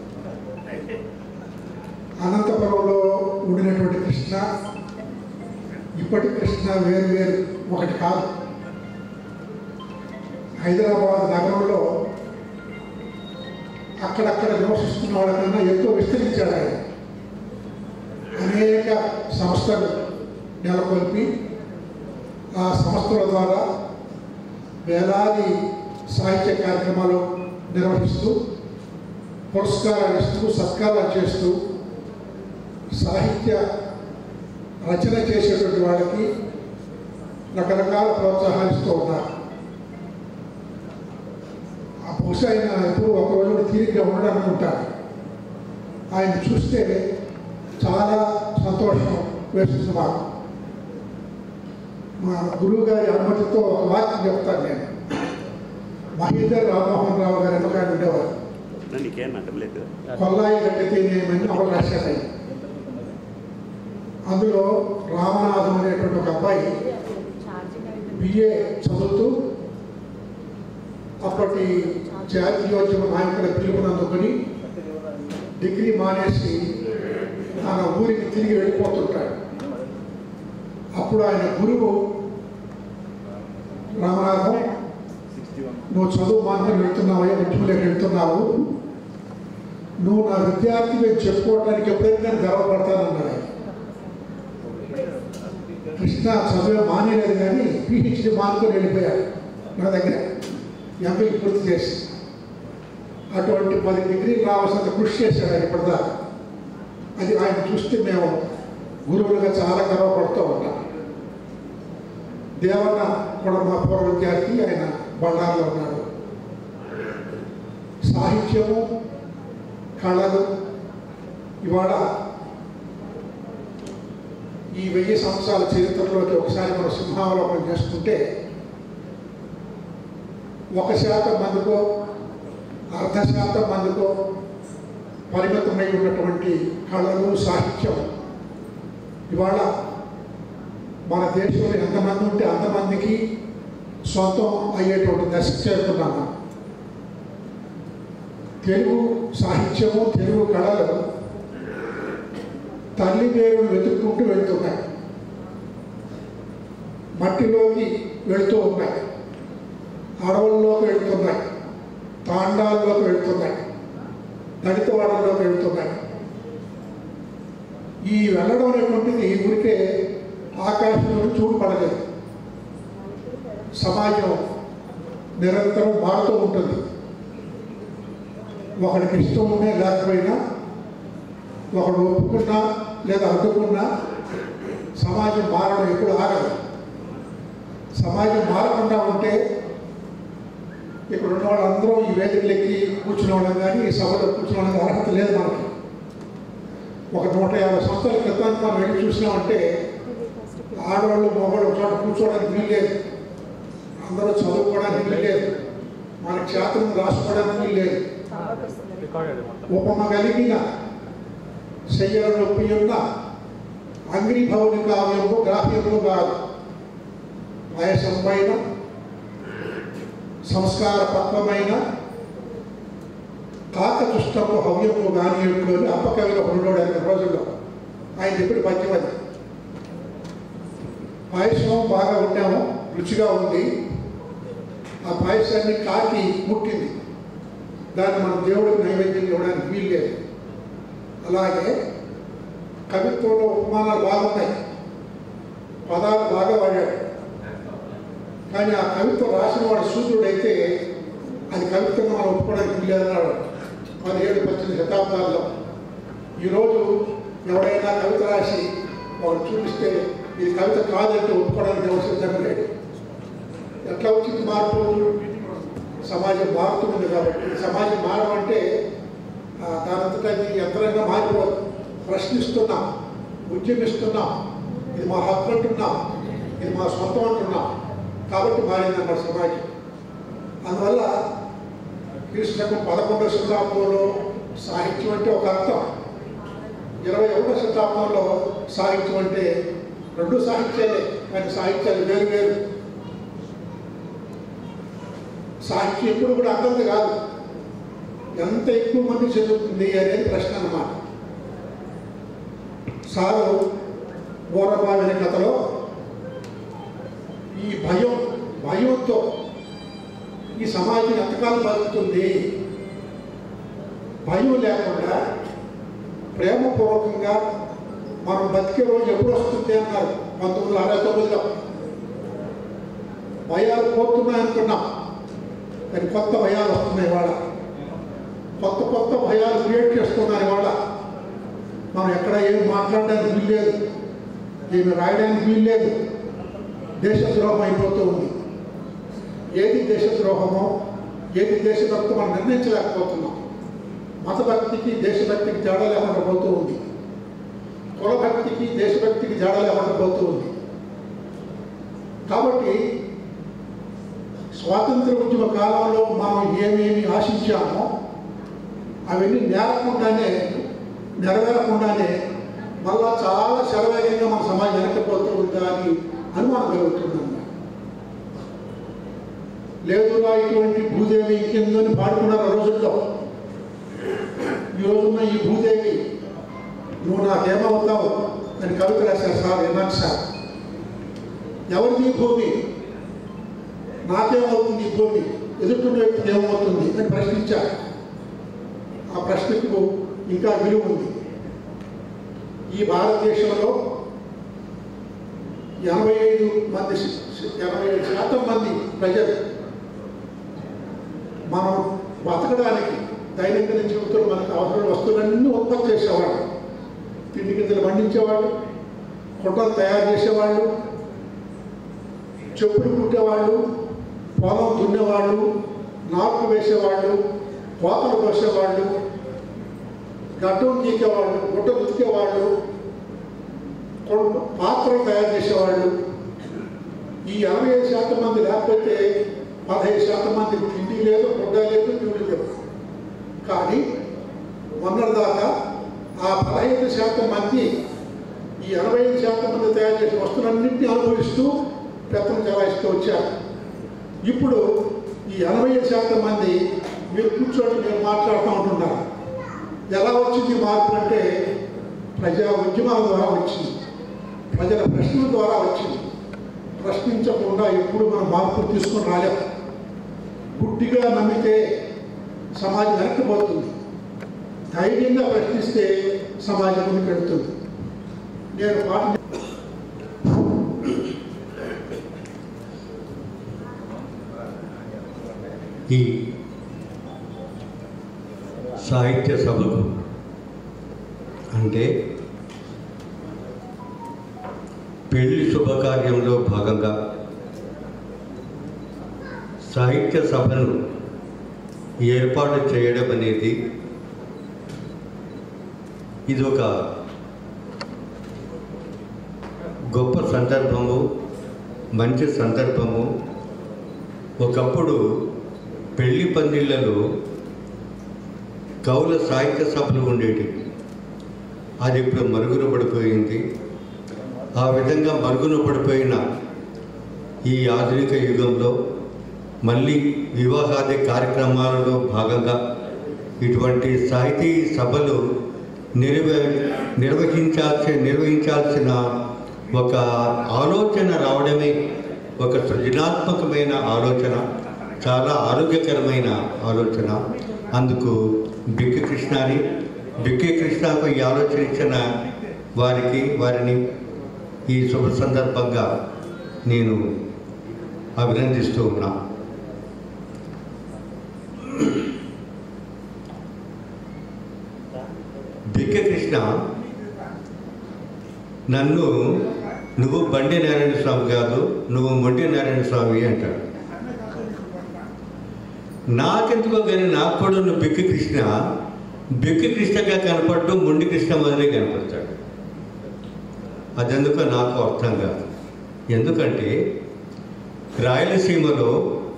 అనంతపురంలో ఉండినటువంటి కృష్ణ ఇప్పటి కృష్ణ వేరు వేరు ఒకటి కాదు హైదరాబాద్ నగరంలో అక్కడక్కడ నివసిస్తున్న వాళ్ళకన్నా ఎక్కువ విస్తరించాడు ఆయన అనేక సంస్థలు నెలకొల్పి ఆ సంస్థల ద్వారా వేలాది సాహిత్య కార్యక్రమాలు నిర్వహిస్తూ పురస్కారాలు ఇస్తూ సత్కారాలు చేస్తూ సాహిత్య రచన చేసేటువంటి వాళ్ళకి రకరకాల ప్రోత్సాహాలు ఇస్తూ ఉన్నారు ఆ బహుశా ఆయన ఎప్పుడు ఒక రోజు తీరిగ్గా ఉండడం అనుకుంటారు ఆయన చూస్తే చాలా సంతోషం వేస్తుంది మాకు మా గురువు గారి అనుమతితో ఒక వాక్యం చెప్తాను నేను మహీధర్ రామ్మోహన్ రావు గారు ఎందుకు ఆయన ఉండేవారు నీకేం అడ్డలేదు కొల్లాయి గట్టితే నేను నవలు రాశాను ఆయన. అందులో రామనాథం అనేటువంటి ఒక అబ్బాయి బిఏ చదువుతూ అప్పటి జాతీయోద్యమ నాయకుల పిలుపునందుకొని డిగ్రీ మానేసి తన ఊరికి తిరిగి వెళ్ళిపోతుంటాడు అప్పుడు ఆయన గురువు రామనాథం నువ్వు చదువు మానుకొని వెళ్తున్నావా ఉద్యమంలోకి వెళ్తున్నావు నువ్వు నా విద్యార్థి నేను చెప్పుకోవడానికి ఎప్పుడైతే నేను గర్వపడతానన్నాడు ఆయన. కృష్ణ చదువు మానేలేదు కానీ పిహెచ్డి మానుకొని వెళ్ళిపోయాడు నా దగ్గర ఎంపీ పూర్తి చేసి అటువంటి పది డిగ్రీలు రావాల్సినంత కృషి చేశాడు ఆయన ఇప్పటిదాకా అది ఆయన చూస్తే మేము గురువులుగా చాలా గర్వపడుతూ ఉంటాం దేవన్న కూడా మా పూర్వ విద్యార్థి ఆయన బళ్ళార్లో ఉన్నాడు సాహిత్యము కళలు ఇవాళ ఈ వెయ్యి సంవత్సరాల చరిత్రలోకి ఒకసారి మనం సింహావలోకనం చేసుకుంటే ఒక శాతం మందికో అర్ధ శాతం మందికో పరిమితమై ఉన్నటువంటి కళలు సాహిత్యం ఇవాళ మన దేశంలో ఎంతమంది ఉంటే అంతమందికి సొంతం అయ్యేటువంటి దశకు చేరుతున్నాము తెలుగు సాహిత్యము తెలుగు కళలు తల్లి పేరును వెతుక్కుంటూ వెళ్తున్నాయి మట్టిలోకి వెళ్తూ ఉన్నాయి అడవుల్లోకి వెళ్తున్నాయి తాండాల్లోకి వెళ్తున్నాయి దళిత వాళ్ళలోకి వెళ్తున్నాయి ఈ వెళ్ళడం అనేటువంటిది ఊరికే ఆకాశంలో చూడపడలేదు సమాజం నిరంతరం మారుతూ ఉంటుంది ఒకడికి ఇష్టం ఉన్నా లేకపోయినా ఒకడు ఒప్పుకున్నా లేదా అడ్డుకున్నా సమాజం మారడం ఎప్పుడు ఆగదు సమాజం మారకుండా ఉంటే ఇక్కడ ఉన్న వాళ్ళందరూ ఈ వేదికలెక్కి కూర్చునేవాళ్ళం కానీ ఈ సభలో కూర్చునేవాళ్ళకి అర్హత లేదు మనకి ఒక నూట యాభై సంవత్సరాల క్రితాన్ని మనం వెళ్ళి చూసినామంటే ఆడవాళ్ళు మగవాళ్ళు ఒక చోట కూర్చోవడానికి వీల్లేదు అందరూ చదువుకోవడానికి వీల్లేదు మన క్షేత్రం రాసుకోవడానికి వీల్లేదు ఉపమ కలిగిన శయ్యల నొప్పి ఉన్న అంగ్రీభవని కావ్యము గ్రాహ్యము కాదు వయసంపైన సంస్కార పక్వమైన కాకచుష్టము హవ్యము గానియుడు అని అప్పకవిలో ఉన్నాడు ఆయన రోజుల్లో ఆయన చెప్పిన పద్యం అది పాయసం బాగా ఉంటాము రుచిగా ఉంది ఆ పాయసాన్ని కాకి ముట్టింది దాన్ని మనం దేవుడికి నైవేద్యం ఇవ్వడానికి వీల్లేదు అలాగే కవిత్వంలో ఉపమానాలు బాగున్నాయి పదాలు బాగా వాడాడు కానీ ఆ కవిత్వం రాసిన వాడు సూర్యుడైతే అది కవిత్వంగా మనం ఒప్పుకోవడానికి వీలేదన్నాడు పదిహేడు పద్దెనిమిది శతాబ్దాల్లో ఈరోజు ఎవడైనా కవిత రాసి వాడు చూపిస్తే ఇది కవిత కాదంటే ఒప్పుకోవడానికి ఎవరు సిద్ధంగా లేడు ఎట్లా వచ్చింది మార్పు సమాజం మారుతుంది కాబట్టి సమాజం మారడం అంటే ఆ, దానంతటా అది యంత్రంగా మారిపోదు ప్రశ్నిస్తున్నాం ఉద్యమిస్తున్నాం ఇది మా హక్కు అంటున్నాం ఇది మా సొంతం అంటున్నాం కాబట్టి మారిందన్నమాట సమాజం అందువల్ల క్రీస్తుకు పదకొండవ శతాబ్దంలో సాహిత్యం అంటే ఒక అర్థం ఇరవై ఒకటో శతాబ్దంలో సాహిత్యం అంటే రెండు సాహిత్యాలే కానీ సాహిత్యాలు వేరు వేరు సాహిత్యం ఎప్పుడు కూడా అర్థంది కాదు ఎంత ఎక్కువ మంది చదువుతుంది అనేది ప్రశ్న అన్నమాట సారు గోరబావిన కథలో ఈ భయం భయంతో ఈ సమాజం ఎంతకాలం బతుకుతుంది భయం లేకుండా ప్రేమపూర్వకంగా మనం బతికే రోజు ఎప్పుడు వస్తుంది అన్నారు పంతొమ్మిది వందల అరవై తొమ్మిదిలో భయాలు పోతున్నాయి అనుకున్నాం కానీ కొత్త భయాలు వస్తున్నాయి వాళ్ళ కొత్త కొత్త భయాలు క్రియేట్ చేస్తున్నారు వాళ్ళ మనం ఎక్కడ ఏమి మాట్లాడడానికి వీల్లేదు ఏమి రాయడానికి వీల్లేదు దేశద్రోహం అయిపోతూ ఉంది ఏది దేశద్రోహమో ఏది దేశభక్తి మనం నిర్ణయించలేకపోతున్నాం మతభక్తికి దేశభక్తికి తేడా లేకుండా పోతూ ఉంది కులభక్తికి దేశభక్తికి తేడా లేకుండా పోతూ ఉంది కాబట్టి స్వాతంత్ర ఉద్యమ కాలంలో మనం ఏమేమి ఆశించామో అవన్నీ నేరకుండానే నెరవేరకుండానే మళ్ళా చాలా శరవేగంగా మన సమాజం వెనక్కిపోతూ ఉందా అని అనుమానం కలుగుతుందన్నమాట లేదురా ఇటువంటి భూదేవి ఇంకెందని పాడుకున్నారు ఆ రోజుల్లో ఈ రోజున్న ఈ భూదేవి నువ్వు నాకేమవుతావు అని కవిత రాశారు సార్ విన్నాను సార్ ఎవరిది ఈ భూమి నాకేమవుతుంది ఈ భూమి ఎదుర్కొన్న వ్యక్తికి ఏమవుతుంది అని ప్రశ్నించారు ఆ ప్రశ్నకు ఇంకా విలువ ఉంది ఈ భారతదేశంలో ఎనభై ఐదు మంది ఎనభై ఐదు శాతం మంది ప్రజలు మనం బతకడానికి దైనందిన జీవితంలో మనకు అవసరమైన వస్తువులన్నీ ఉత్పత్తి చేసేవాళ్ళు తిండి గింజలు పండించేవాళ్ళు కుంటలు తయారు చేసేవాళ్ళు చెప్పులు కుట్టేవాళ్ళు పొలం దున్నేవాళ్ళు నాట్లు వేసేవాళ్ళు కోతలు కోసేవాళ్ళు గడ్డం గీకేవాళ్ళు గుడ్డ ఉతికేవాళ్ళు కొం- పాత్రలు తయారు చేసేవాళ్ళు ఈ ఎనభై ఐదు శాతం మంది లేకపోతే పదహైదు శాతం మంది తిండి లేదు గుడ్డ లేదు తిండి లేదు కానీ మొన్నటిదాకా ఆ పదహైదు శాతం మంది ఈ ఎనభై ఐదు శాతం మంది తయారు చేసిన వస్తువులన్నింటినీ అనుభవిస్తూ పెత్తనం చెలాయిస్తూ వచ్చారు ఇప్పుడు ఈ ఎనభై ఐదు శాతం మంది మీరు కూర్చోండి మీరు మాట్లాడుతూ ఉంటున్నారు ఎలా వచ్చింది మార్పు అంటే ప్రజా ఉద్యమాల ద్వారా వచ్చింది ప్రజల ప్రశ్నల ద్వారా వచ్చింది ప్రశ్నించకుండా ఎప్పుడు మనం మార్పు తీసుకొని రాలేము గుడ్డిగా నమ్మితే సమాజం వెనక్కిపోతుంది ధైర్యంగా ప్రశ్నిస్తే సమాజం ముందుకు వెళ్తుంది నేను పాట ఈ సాహిత్య సభకు అంటే పెళ్లి శుభకార్యంలో భాగంగా సాహిత్య సభను ఏర్పాటు చేయడం అనేది ఇది ఒక గొప్ప సందర్భము మంచి సందర్భము ఒకప్పుడు పెళ్లి పందిళ్ళలో కవుల సాహిత్య సభలు ఉండేవి అది ఇప్పుడు మరుగున పడిపోయింది ఆ విధంగా మరుగున పడిపోయిన ఈ ఆధునిక యుగంలో మళ్ళీ వివాహాది కార్యక్రమాలలో భాగంగా ఇటువంటి సాహితీ సభలు నిర్వ నిర్వహించాల్సి నిర్వహించాల్సిన ఒక ఆలోచన రావడమే ఒక సృజనాత్మకమైన ఆలోచన చాలా ఆరోగ్యకరమైన ఆలోచన అందుకు బిక్కి కృష్ణని బిక్కి కృష్ణకు ఈ ఆలోచన ఇచ్చిన వారికి వారిని ఈ శుభ సందర్భంగా నేను అభినందిస్తూ ఉన్నా బిక్కి కృష్ణ నన్ను నువ్వు బండి నారాయణ స్వామి కాదు నువ్వు మొండి నారాయణ స్వామి అంటాడు నాకెందుకో కానీ నాకు కూడా నువ్వు బిక్కి కృష్ణ బిక్కి కృష్ణగా కనపడ్డు మొండి కృష్ణ మొదలే కనపడతాడు అదెందుకో నాకు అర్థం కాదు ఎందుకంటే రాయలసీమలో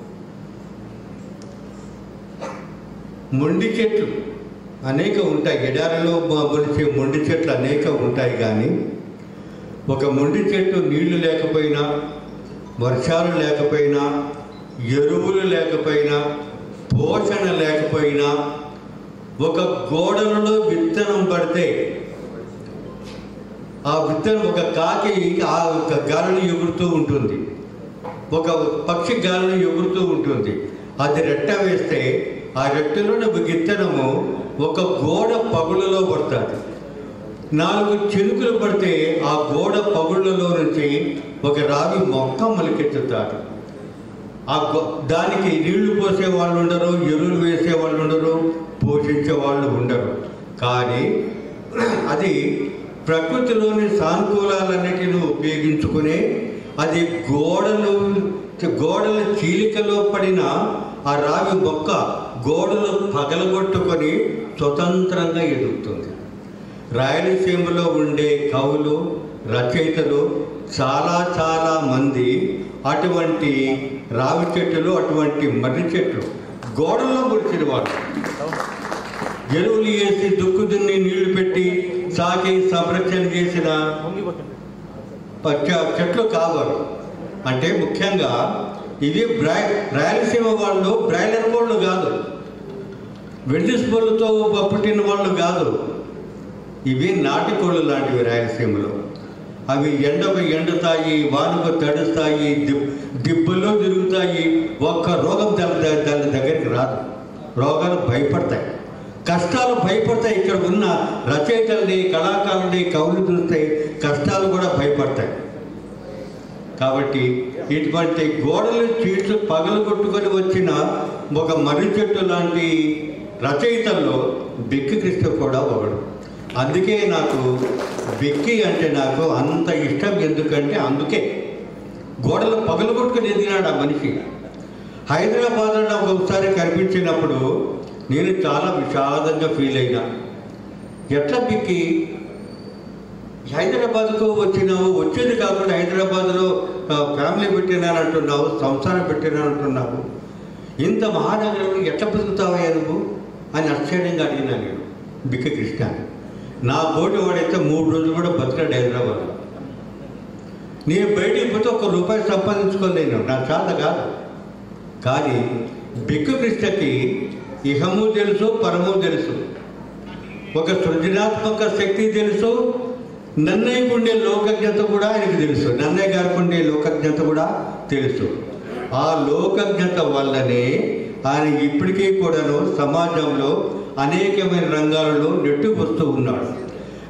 మొండి చెట్లు అనేక ఉంటాయి ఎడారిలో మొలిచే మొండి చెట్లు అనేక ఉంటాయి కానీ ఒక మొండి చెట్టు నీళ్లు లేకపోయినా వర్షాలు లేకపోయినా ఎరువులు లేకపోయినా పోషణ లేకపోయినా ఒక గోడలలో విత్తనం పడితే ఆ విత్తనం ఒక కాకి ఆ ఒక గాలిని ఎగురుతూ ఉంటుంది ఒక పక్షి గాలిని ఎగురుతూ ఉంటుంది అది రెట్ట వేస్తే ఆ రెట్టలోని ఒక విత్తనము ఒక గోడ పగులలో పడుతుంది నాలుగు చినుకులు పడితే ఆ గోడ పగుళ్ళలో నుంచి ఒక రావి మొక్క మొలకెత్తుతాడు ఆ గొ- దానికి నీళ్లు పోసే వాళ్ళు ఉండరు ఎరువులు వేసే వాళ్ళు ఉండరు పోషించే వాళ్ళు ఉండరు కానీ అది ప్రకృతిలోని సానుకూలాలన్నిటిని ఉపయోగించుకుని అది గోడలు గోడల చీలికలో పడిన ఆ రావి మొక్క గోడలు పగలగొట్టుకొని స్వతంత్రంగా ఎదుగుతుంది రాయలసీమలో ఉండే కవులు రచయితలు చాలా చాలా మంది అటువంటి రావి చెట్లు అటువంటి మర్రి చెట్లు గోడల్లో ముడిచిన వాళ్ళు ఎరువులు వేసి దుక్కు దున్ని నీళ్లు పెట్టి సాకి సంరక్షణ చేసిన పచ్చ- చెట్లు కావాలి అంటే ముఖ్యంగా ఇది బ్రాయ్ రాయలసీమ వాళ్ళు బ్రాయిలర్ కోళ్ళు కాదు వెండిస్ పళ్ళుతో పుట్టిన వాళ్ళు కాదు ఇవి నాటి కోళ్ళు లాంటివి రాయలసీమలో అవి ఎండకు ఎండుతాయి వానకు తడుస్తాయి దిబ్ దిబ్బల్లో తిరుగుతాయి ఒక్క రోగం దాని ద- దాని దగ్గరికి రాదు రోగాలు భయపడతాయి కష్టాలు భయపడతాయి ఇక్కడ ఉన్న రచయితల్ని కళాకారుల్ని కవులు చూస్తే కష్టాలు కూడా భయపడతాయి కాబట్టి ఇటువంటి గోడలు చీట్లు పగలు కొట్టుకొని వచ్చిన ఒక మర్రి చెట్టు లాంటి రచయితల్లో బిక్కి కృష్ణ కూడా ఒకడు అందుకే నాకు బిక్కి అంటే నాకు అంత ఇష్టం ఎందుకంటే అందుకే గోడలు పగలు కొట్టుకొని ఎదిగినాడు ఆ మనిషి హైదరాబాద్లో నాకు ఒకసారి కనిపించినప్పుడు నేను చాలా విషాదంగా ఫీల్ అయినా ఎట్లా బిక్కి హైదరాబాద్కు వచ్చినావు వచ్చేది కాకుండా హైదరాబాద్లో ఆ, ఫ్యామిలీ పెట్టినానంటున్నావు సంసారం పెట్టినానంటున్నావు ఇంత మహానగరంలో ఎట్లా బతుకుతావయ్యా నువ్వు అని ఆశ్చర్యంగా అడిగినా నేను బిక్క కృష్ణ నా బోటి వాడైతే మూడు రోజులు కూడా బతికాడు హైదరాబాద్ నేను బయటికి పోతే ఒక రూపాయి సంపాదించుకోలేను నా చేత కాదు కానీ బిక్కు కృష్ణకి ఇహము తెలుసు పరము తెలుసు ఒక సృజనాత్మక శక్తి తెలుసు నన్నయ్యకు ఉండే లోకజ్ఞత కూడా ఆయనకు తెలుసు నన్నయ్య గారికి ఉండే లోకజ్ఞత కూడా తెలుసు ఆ లోకజ్ఞత వల్లనే ఆయన ఇప్పటికీ కూడాను సమాజంలో అనేకమైన రంగాలలో నెట్టుకు వస్తూ ఉన్నాడు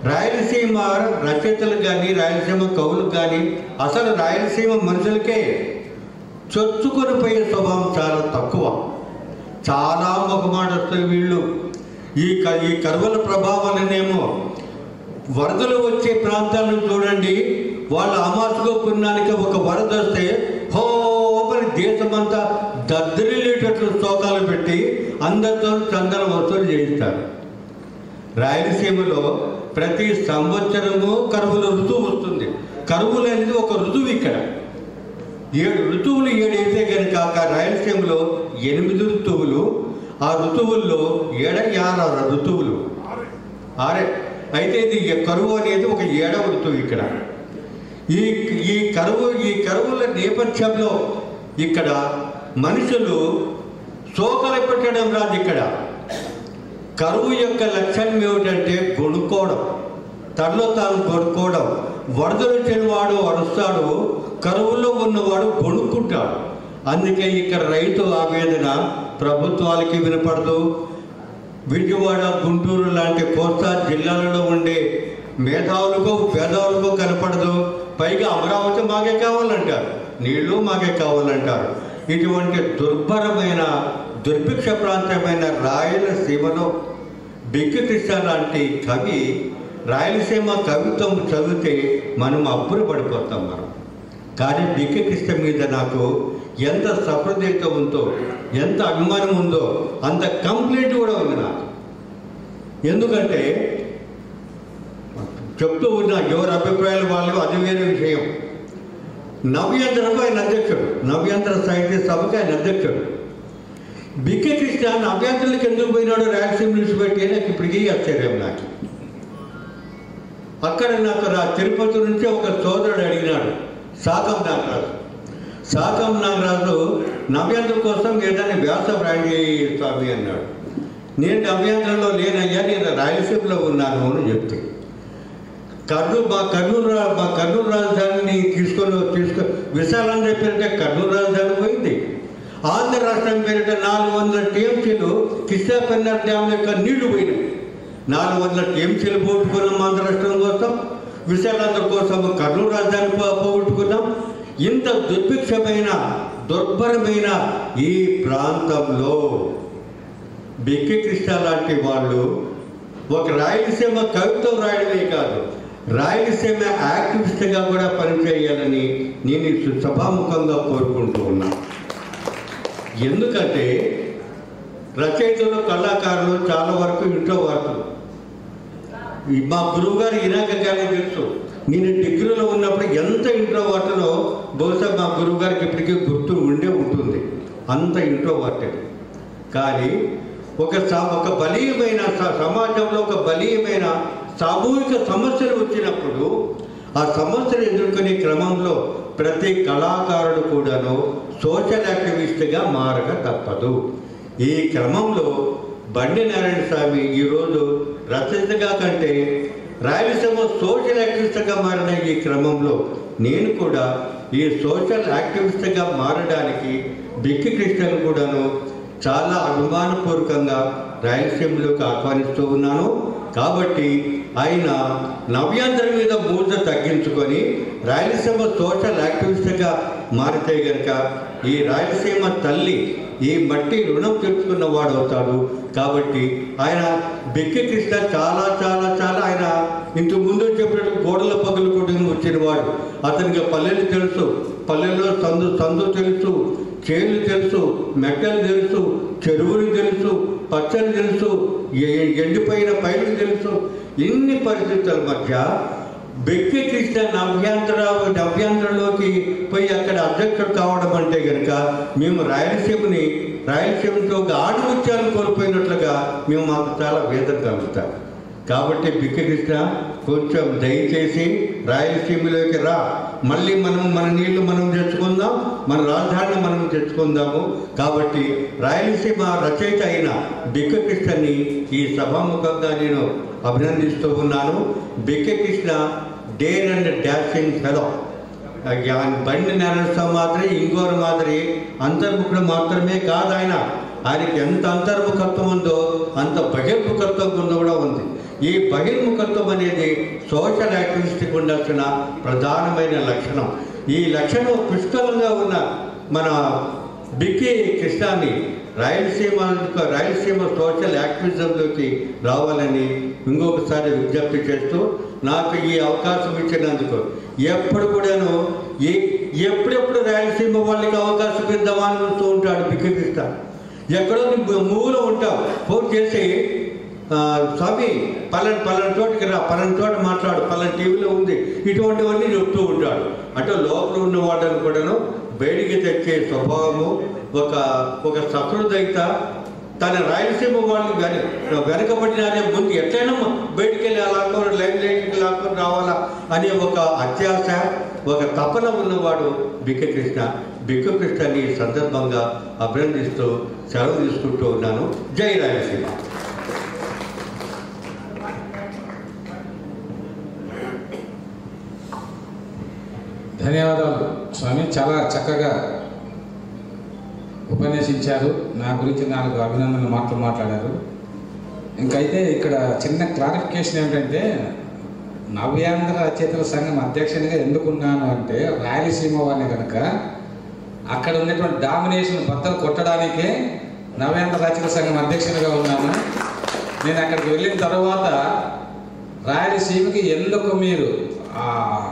రాయలసీమ రచయితలకు కానీ రాయలసీమ కవులకు కానీ అసలు రాయలసీమ మనుషులకే చొచ్చుకొని పోయే స్వభావం చాలా తక్కువ చాలా మొహమాటస్తులు వీళ్ళు ఈ క ఈ కరువుల ప్రభావాలనేమో వరదలు వచ్చే ప్రాంతాలను చూడండి వాళ్ళ అమాసుగా పుణ్యానికి ఒక వరద వస్తే హోమని దేశమంతా దద్దరిల్లేటట్లు స్తోకాలు పెట్టి అందరితో చందన వసూలు చేయిస్తారు రాయలసీమలో ప్రతి సంవత్సరము కరువుల ఋతువు వస్తుంది కరువులు అనేది ఒక ఋతువు ఇక్కడ ఏడు ఋతువులు ఏడైతే కనుక ఆ రాయలసీమలో ఎనిమిది ఋతువులు ఆ ఋతువుల్లో ఏడ ఆరు ఋతువులు ఆరే అయితే ఇది ఈ కరువు అనేది ఒక ఏడవ ఋతువు ఇక్కడ ఈ ఈ కరువు ఈ కరువుల నేపథ్యంలో ఇక్కడ మనుషులు శోకలు పెట్టడం రాదు ఇక్కడ కరువు యొక్క లక్ష్యం ఏమిటంటే గొనుక్కోవడం తనలో తాను కొనుక్కోవడం వరదలు వచ్చిన వాడు అరుస్తాడు కరువులో ఉన్నవాడు కొనుక్కుంటాడు అందుకే ఇక్కడ రైతు ఆవేదన ప్రభుత్వాలకి వినపడదు విజయవాడ గుంటూరు లాంటి కోస్తా జిల్లాలలో ఉండే మేధావులకు పేదవులకు కనపడదు పైగా అమరావతి మాకే కావాలంటారు నీళ్లు మాకే కావాలంటారు ఇటువంటి దుర్భరమైన దుర్భిక్ష ప్రాంతమైన రాయలసీమలో బిక్కి కృష్ణ లాంటి కవి రాయలసీమ కవిత్వం చదివితే మనం అప్పులు పడిపోతాం మనం కానీ బిక్కి కృష్ణ మీద నాకు ఎంత సహృదయత ఉందో ఎంత అభిమానం ఉందో అంత కంప్లైంట్ కూడా ఉంది నాకు ఎందుకంటే చెప్తూ ఉన్న ఎవరి అభిప్రాయాలు వాళ్ళు అది వేరే విషయం నవ్యాంధ్రకు ఆయన అధ్యక్షుడు నవ్యాంధ్ర సాహిత్య సభకి ఆయన అధ్యక్షుడు బిక్కే కృష్ణ నవ్యాంధ్రులకు ఎందుకు పోయినాడు రాయలసీమ విడిచిపెట్టి నాకు ఇప్పటికీ ఆశ్చర్యం నాకు అక్కడ నాకు రా తిరుపతి నుంచి ఒక సోదరుడు అడిగినాడు సాకం నాగరాజు సాకం నాగరాజు నవ్యాంధ్ర కోసం ఏదైనా వ్యాస వ్రాండి స్వామి అన్నాడు నేను నవ్యాంధ్రలో లేనయ్యా నేను రాయలసీమలో ఉన్నాను అని చెప్తే కర్నూలు మా కర్నూలు రా- మా కర్నూలు రాజధానిని తీసుకొని తీసుకొని విశాలం చెప్పారంటే కర్నూలు రాజధాని పోయింది ఆంధ్ర రాష్ట్రం పేరిట నాలుగు వందల టీఎంసీలు కృష్ణా పెన్నర్ డ్యామ్ యొక్క నీళ్లు పోయినాయి నాలుగు వందల టీఎంసీలు పోగొట్టుకున్నాం ఆంధ్ర రాష్ట్రం కోసం విశాలాంధ్ర కోసం కర్నూలు రాజధాని పో- పోగొట్టుకున్నాం ఇంత దుర్భిక్షమైన దుర్భరమైన ఈ ప్రాంతంలో బిక్కి కృష్ణ లాంటి వాళ్ళు ఒక రాయలసీమ కవిత్వం రాయడమే కాదు రాయలసీమ యాక్టివిస్ట్గా కూడా పనిచేయాలని నేను ఈ సభాముఖంగా కోరుకుంటూ ఉన్నా ఎందుకంటే రచయితలు కళాకారులు చాలా వరకు ఇంట్లో వరకు ఈ మా గురువు గారు ఇనాక గానే తెలుసు నేను డిగ్రీలో ఉన్నప్పుడు ఎంత ఇంట్లో వాటనో బహుశా మా గురువు గారికి ఇప్పటికీ గుర్తు ఉండే ఉంటుంది అంత ఇంట్లో వాటది కానీ ఒక స- ఒక బలీయమైన స- సమాజంలో ఒక బలీయమైన సామూహిక సమస్యలు వచ్చినప్పుడు ఆ సమస్యలు ఎదుర్కొనే క్రమంలో ప్రతి కళాకారుడు కూడాను సోషల్ యాక్టివిస్ట్గా మారక తప్పదు ఈ క్రమంలో బండి నారాయణ స్వామి ఈరోజు రచయితగా కంటే రాయలసీమ సోషల్ యాక్టివిస్ట్గా మారిన ఈ క్రమంలో నేను కూడా ఈ సోషల్ యాక్టివిస్ట్గా మారడానికి బిక్కి కృష్ణను కూడాను చాలా అభిమానపూర్వకంగా రాయలసీమలోకి ఆహ్వానిస్తూ ఉన్నాను కాబట్టి ఆయన నవ్యాంధ్ర మీద మూత తగ్గించుకొని రాయలసీమ సోషల్ యాక్టివిస్ట్గా మారితే గనక ఈ రాయలసీమ తల్లి ఈ మట్టి రుణం తెచ్చుకున్న వాడు అవుతాడు కాబట్టి ఆయన బిక్కి కృష్ణ చాలా చాలా చాలా ఆయన ఇంతకు ముందు చెప్పినట్టు గోడల పగులు కొట్టుకుని వచ్చిన వాడు అతనికి పల్లెలు తెలుసు పల్లెల్లో సందు సందు తెలుసు చేలు తెలుసు మెట్టలు తెలుసు చెరువులు తెలుసు పచ్చలు తెలుసు ఎ- ఎండిపోయిన పైరు తెలుసు ఇన్ని పరిస్థితుల మధ్య బెక్కి కృష్ణ నవ్యాంధ్ర నవ్యాంధ్రలోకి పోయి అక్కడ అధ్యక్షుడు కావడం అంటే కనుక మేము రాయలసీమని రాయలసీమతో ఒక ఆణిముత్యాలు కోల్పోయినట్లుగా మేము మాకు చాలా వేదన కలుగుతాం కాబట్టి బిక్కి కృష్ణ కొంచెం దయచేసి రాయలసీమలోకి రా మళ్ళీ మనం మన నీళ్లు మనం తెచ్చుకుందాం మన రాజధానిని మనం తెచ్చుకుందాము కాబట్టి రాయలసీమ రచయిత అయిన బిక్కి కృష్ణని ఈ సభాముఖంగా నేను అభినందిస్తూ ఉన్నాను Bikki Krishna dare and dashing fellow Bandi Narayana మాదిరి ఇంకోరు మాదిరి అంతర్ముఖుడు మాత్రమే కాదు ఆయన ఆయనకి ఎంత అంతర్ముఖత్వం ఉందో అంత బహిర్ముఖత్వం ఉందో కూడా ఉంది ఈ బహిర్ముఖత్వం అనేది సోషల్ యాక్టివిస్ట్కి ఉండాల్సిన ప్రధానమైన లక్షణం ఈ లక్షణం పుష్కలంగా ఉన్న మన బిక్కి కృష్ణాన్ని రాయలసీమ రాయలసీమ సోషల్ యాక్టివిజంలోకి రావాలని ఇంకొకసారి విజ్ఞప్తి చేస్తూ నాకు ఈ అవకాశం ఇచ్చినందుకు ఎప్పుడు కూడాను ఈ ఎప్పుడెప్పుడు రాయలసీమ వాళ్ళకి అవకాశం ఇద్దామా అని చూస్తూ ఉంటాడు బిక్కి కృష్ణ ఎక్కడో నువ్వు మూల ఉంటావు ఫోన్ చేసి ఆ, స్వామి పలాని పలాని చోటికి రా పలాని చోట మాట్లాడు పలాని టీవీలో ఉంది ఇటువంటివన్నీ చెప్తూ ఉంటాడు అంటే లోపల ఉన్న వాళ్ళని కూడాను బయటికి తెచ్చే స్వభావము ఒక ఒక సహృదయత తన రాయలసీమ వాళ్ళు వెన వెనకబడినారే ముందు ఎట్లయినా బయటికి వెళ్ళి లాక్కొని లైన్ లైన్కి లాక్కొని రావాలా అనే ఒక అత్యాశ ఒక తపన ఉన్నవాడు బిక్క కృష్ణ బిక్క కృష్ణని ఈ సందర్భంగా అభినందిస్తూ సెలవు తీసుకుంటూ ఉన్నాను జై రాయలసీమ ధన్యవాదాలు స్వామి చాలా చక్కగా ఉపన్యసించారు నా గురించి నాలుగు అభినందనలు మాటలు మాట్లాడారు ఇంకైతే ఇక్కడ చిన్న క్లారిఫికేషన్ ఏమిటంటే నవ్యాంధ్ర రచయితల సంఘం అధ్యక్షునిగా ఎందుకున్నాను అంటే రాయలసీమ వాడిని కనుక అక్కడ ఉన్నటువంటి డామినేషన్ బద్దలు కొట్టడానికే నవ్యాంధ్ర రచయితల సంఘం అధ్యక్షునిగా ఉన్నాను నేను అక్కడికి వెళ్ళిన తర్వాత రాయలసీమకి ఎందుకు మీరు ఆ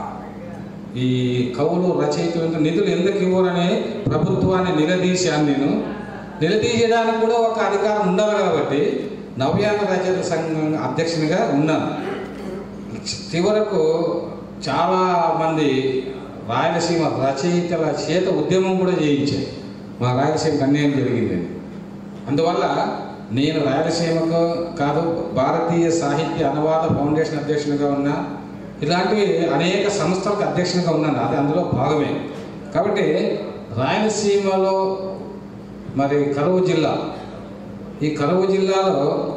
ఈ కవులు రచయితలకు నిధులు ఎందుకు ఇవ్వరని ప్రభుత్వాన్ని నిలదీశాను నేను నిలదీయడానికి కూడా ఒక అధికారం ఉండాలి కాబట్టి నవ్యాంధ్ర రచయిత సంఘం అధ్యక్షునిగా ఉన్నాను చివరకు చాలా మంది రాయలసీమ రచయితల చేత ఉద్యమం కూడా చేయించాయి మా రాయలసీమకు అన్యాయం జరిగిందని అందువల్ల నేను రాయలసీమకు కాదు భారతీయ సాహిత్య అనువాద ఫౌండేషన్ అధ్యక్షునిగా ఉన్నా ఇలాంటివి అనేక సంస్థలకు అధ్యక్షునిగా ఉన్నాను అది అందులో భాగమే కాబట్టి రాయలసీమలో మరి కరువు జిల్లా ఈ కరువు జిల్లాలో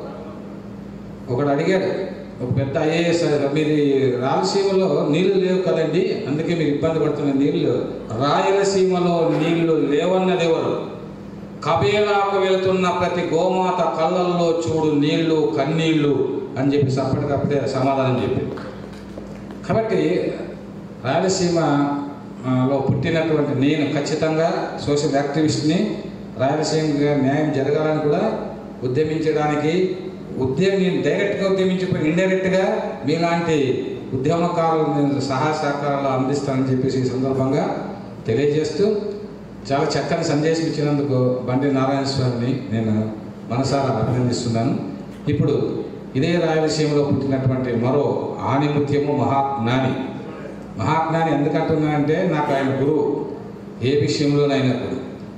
ఒకడు అడిగాడు ఒక పెద్ద ఐఏఎస్ మీది రాయలసీమలో నీళ్లు లేవు కదండి అందుకే మీరు ఇబ్బంది పడుతున్న నీళ్లు రాయలసీమలో నీళ్లు లేవన్నది ఎవరు కబేలాకు వెళ్తున్న ప్రతి గోమాత కళ్ళల్లో చూడు నీళ్లు కన్నీళ్లు అని చెప్పి అప్పటికప్పుడే సమాధానం చెప్పింది కాబట్టి రాయలసీమ ఆ, లో పుట్టినటువంటి నేను ఖచ్చితంగా సోషల్ యాక్టివిస్ట్ని రాయలసీమ న్యాయం జరగాలని కూడా ఉద్యమించడానికి ఉద్యమి డైరెక్ట్గా ఉద్యమించిపోయి ఇండైరెక్ట్గా మీలాంటి ఉద్యమకారులు నేను సహాయ సహకారాలు అందిస్తానని చెప్పేసి ఈ సందర్భంగా తెలియజేస్తూ చాలా చక్కని సందేశం ఇచ్చినందుకు బండి నారాయణ స్వామిని నేను మనసారా అభినందిస్తున్నాను ఇప్పుడు ఇదే రాయలసీమలో పుట్టినటువంటి మరో ఆణిముత్యము మహాజ్ఞాని మహాజ్ఞాని ఎందుకంటున్నానంటే నాకు ఆయన గురువు ఏ విషయంలోనైనా కూడా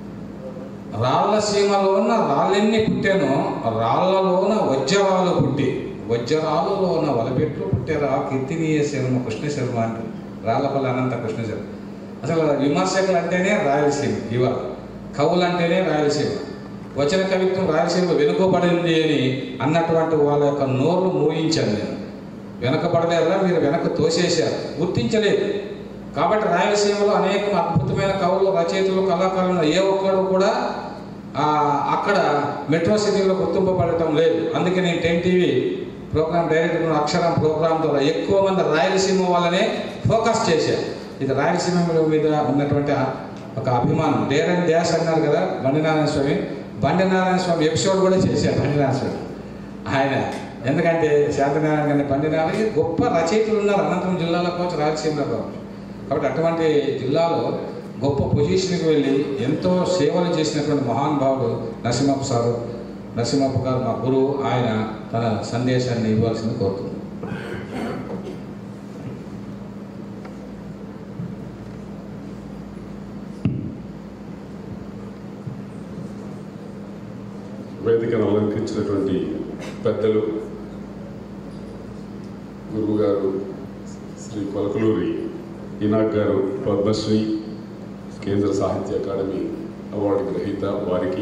రాళ్ళసీమలో ఉన్న రాళ్ళెన్ని పుట్టానో రాళ్ళలోన వజ్రాలు పుట్టి వజ్రాలలోన వలపెట్లు పుట్టారు ఆ కీర్తినీయ శర్మ కృష్ణ శర్మ అంటారు రాళ్ళపల్లి అనంత కృష్ణ శర్మ అసలు విమర్శకులు అంటేనే రాయలసీమ ఇవాళ కవులు అంటేనే రాయలసీమ వచన కవిత్వం రాయలసీమ వెనుకబడింది అని అన్నటువంటి వాళ్ళ యొక్క నోర్లు మూయించాను నేను వెనకబడలేదా మీరు వెనక తోసేశారు గుర్తించలేదు కాబట్టి రాయలసీమలో అనేక అద్భుతమైన కవులు రచయితలు కళాకారులు ఏ ఒక్కరు కూడా ఆ, అక్కడ మెట్రో సిటీలో గుర్తింపబడటం లేదు అందుకే నేను ten TV programme director Aksharam programme ద్వారా ఎక్కువ మంది రాయలసీమ వాళ్ళనే ఫోకస్ చేశారు ఇది రాయలసీమ మీద ఉన్నటువంటి ఆ- ఒక అభిమానం డేర్ అండ్ డ్యాష్ అన్నారు కదా బండి నారాయణ స్వామి బండి నారాయణ స్వామి ఎపిసోడ్ కూడా చేశారు బండి నారాయణ స్వామి ఆయన ఎందుకంటే శాంతనారాయణ గారి బండి నారాయణ గొప్ప రచయితలు ఉన్నారు అనంతపురం జిల్లాలో కావచ్చు రాయలసీమలో కావచ్చు కాబట్టి అటువంటి జిల్లాలో గొప్ప పొజిషన్కి వెళ్ళి ఎంతో సేవలు చేసినటువంటి మహానుభావుడు నరసింహప్ప సారు నరసింహప్ప గారు మా గురువు ఆయన తన సందేశాన్ని ఇవ్వాల్సింది కోరుతుంది వేదికను అలంకరించినటువంటి పెద్దలు గురువు గారు శ్రీ కొలకలూరి ఇనాక్ గారు పద్మశ్రీ కేంద్ర సాహిత్య అకాడమీ అవార్డు గ్రహీత వారికి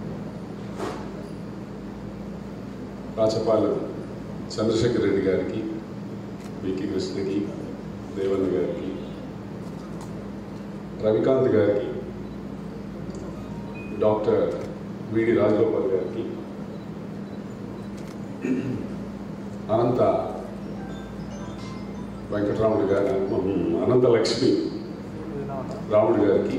రాచపాలెం చంద్రశేఖర్ రెడ్డి గారికి వికి కృష్ణకి దేవన్న గారికి రవికాంత్ గారికి డాక్టర్ విడి రాజగోపాల్ గారికి అనంత వెంకటరాముడు గారి అనంత లక్ష్మి రాముడు గారికి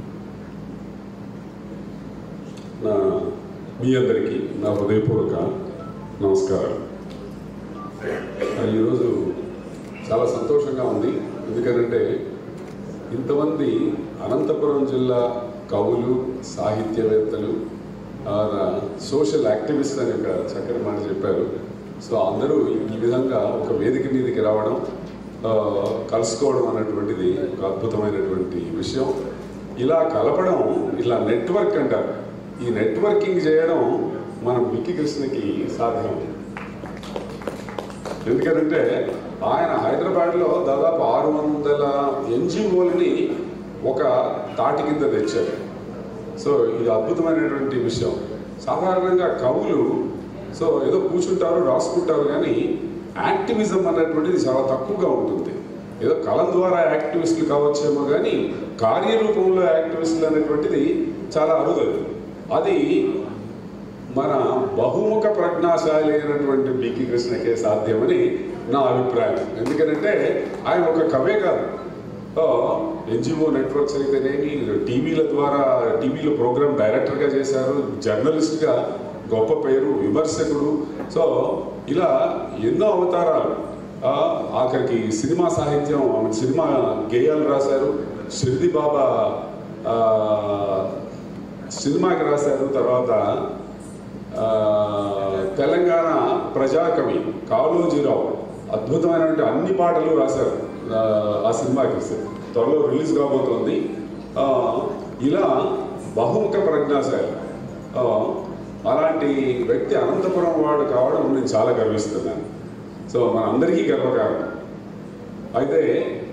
నా మీ అందరికీ నా హృదయపూర్వక నమస్కారం ఆ, ఈరోజు చాలా సంతోషంగా ఉంది ఎందుకంటే ఇంతమంది అనంతపురం జిల్లా కవులు సాహిత్యవేత్తలు ఆ, సోషల్ యాక్టివిస్ట్ అని ఒక చక్కని మాట చెప్పారు సో అందరూ ఈ విధంగా ఒక వేదిక మీదకి రావడం ఆ, కలుసుకోవడం అన్నటువంటిది ఒక అద్భుతమైనటువంటి విషయం ఇలా కలపడం ఇలా నెట్వర్క్ అంటారు ఈ నెట్వర్కింగ్ చేయడం మన విక్కీ కృష్ణకి సాధ్యం ఎందుకంటే ఆయన హైదరాబాద్లో దాదాపు ఆరు వందల ఎన్జిఓలని ఒక తాటి కింద తెచ్చారు సో ఇది అద్భుతమైనటువంటి విషయం సాధారణంగా కవులు సో ఏదో కూర్చుంటారు రాసుకుంటారు కానీ యాక్టివిజం అనేటువంటిది చాలా తక్కువగా ఉంటుంది ఏదో కలం ద్వారా యాక్టివిస్టులు కావచ్చేమో కానీ కార్యరూపంలో యాక్టివిస్టులు అనేటువంటిది చాలా అరుదది అది మన బహుముఖ ప్రజ్ఞాశాలి అయినటువంటి బికి కృష్ణకే సాధ్యమని నా అభిప్రాయం ఎందుకంటే ఆయన ఒక కవే కాదు ఎన్జిఓ నెట్వర్క్స్ అయితేనేమి టీవీల ద్వారా టీవీలో ప్రోగ్రామ్ డైరెక్టర్గా చేశారు జర్నలిస్ట్గా గొప్ప పేరు విమర్శకుడు సో ఇలా ఎన్నో అవతారాలు ఆ, ఆఖరికి సినిమా సాహిత్యం ఆమె సినిమా గేయాలు రాశారు షిర్ది బాబా ఆ, సినిమాకి రాశారు తర్వాత ఆ, తెలంగాణ ప్రజాకవి కాళోజీరావు అద్భుతమైనటువంటి అన్ని పాటలు రాశారు ఆ, ఆ సినిమాకి త్వరలో రిలీజ్ కాబోతోంది ఆ, ఇలా బహుముఖ ప్రజ్ఞాశాలి ఆ, అలాంటి వ్యక్తి అనంతపురం వాడు కావడం నేను చాలా గర్విస్తున్నాను సో మన అందరికీ గర్వకారణం అయితే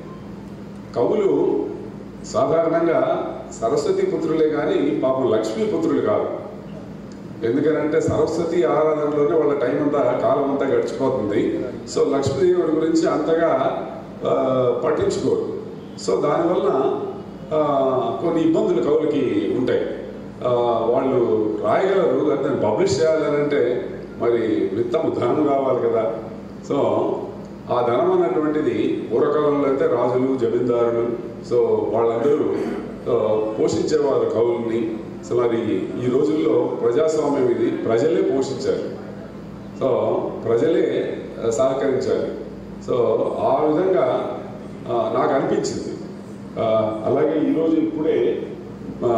కవులు సాధారణంగా సరస్వతి పుత్రులే కానీ పాపం లక్ష్మీ పుత్రులు కాదు ఎందుకనంటే సరస్వతి ఆరాధనలోనే వాళ్ళ టైం అంతా కాలం అంతా గడిచిపోతుంది సో లక్ష్మీదేవి గురించి అంతగా ఆ, పట్టించుకోరు సో దానివల్ల ఆ, కొన్ని ఇబ్బందులు కవులకి ఉంటాయి ఆ, వాళ్ళు రాయగలరు దాన్ని పబ్లిష్ చేయాలని అంటే మరి విత్తము ధనం కావాలి కదా సో ఆ ధనం అన్నటువంటిది పూర్వకాలంలో అయితే రాజులు జమీందారులు సో వాళ్ళందరూ ఆ, పోషించేవారు కవుల్ని సో మరి ఈ రోజుల్లో ప్రజాస్వామ్యం ఇది ప్రజలే పోషించారు సో ప్రజలే ఆ, సహకరించాలి సో ఆ విధంగా ఆ, నాకు అనిపించింది ఆ, అలాగే ఈరోజు ఇప్పుడే ఆ,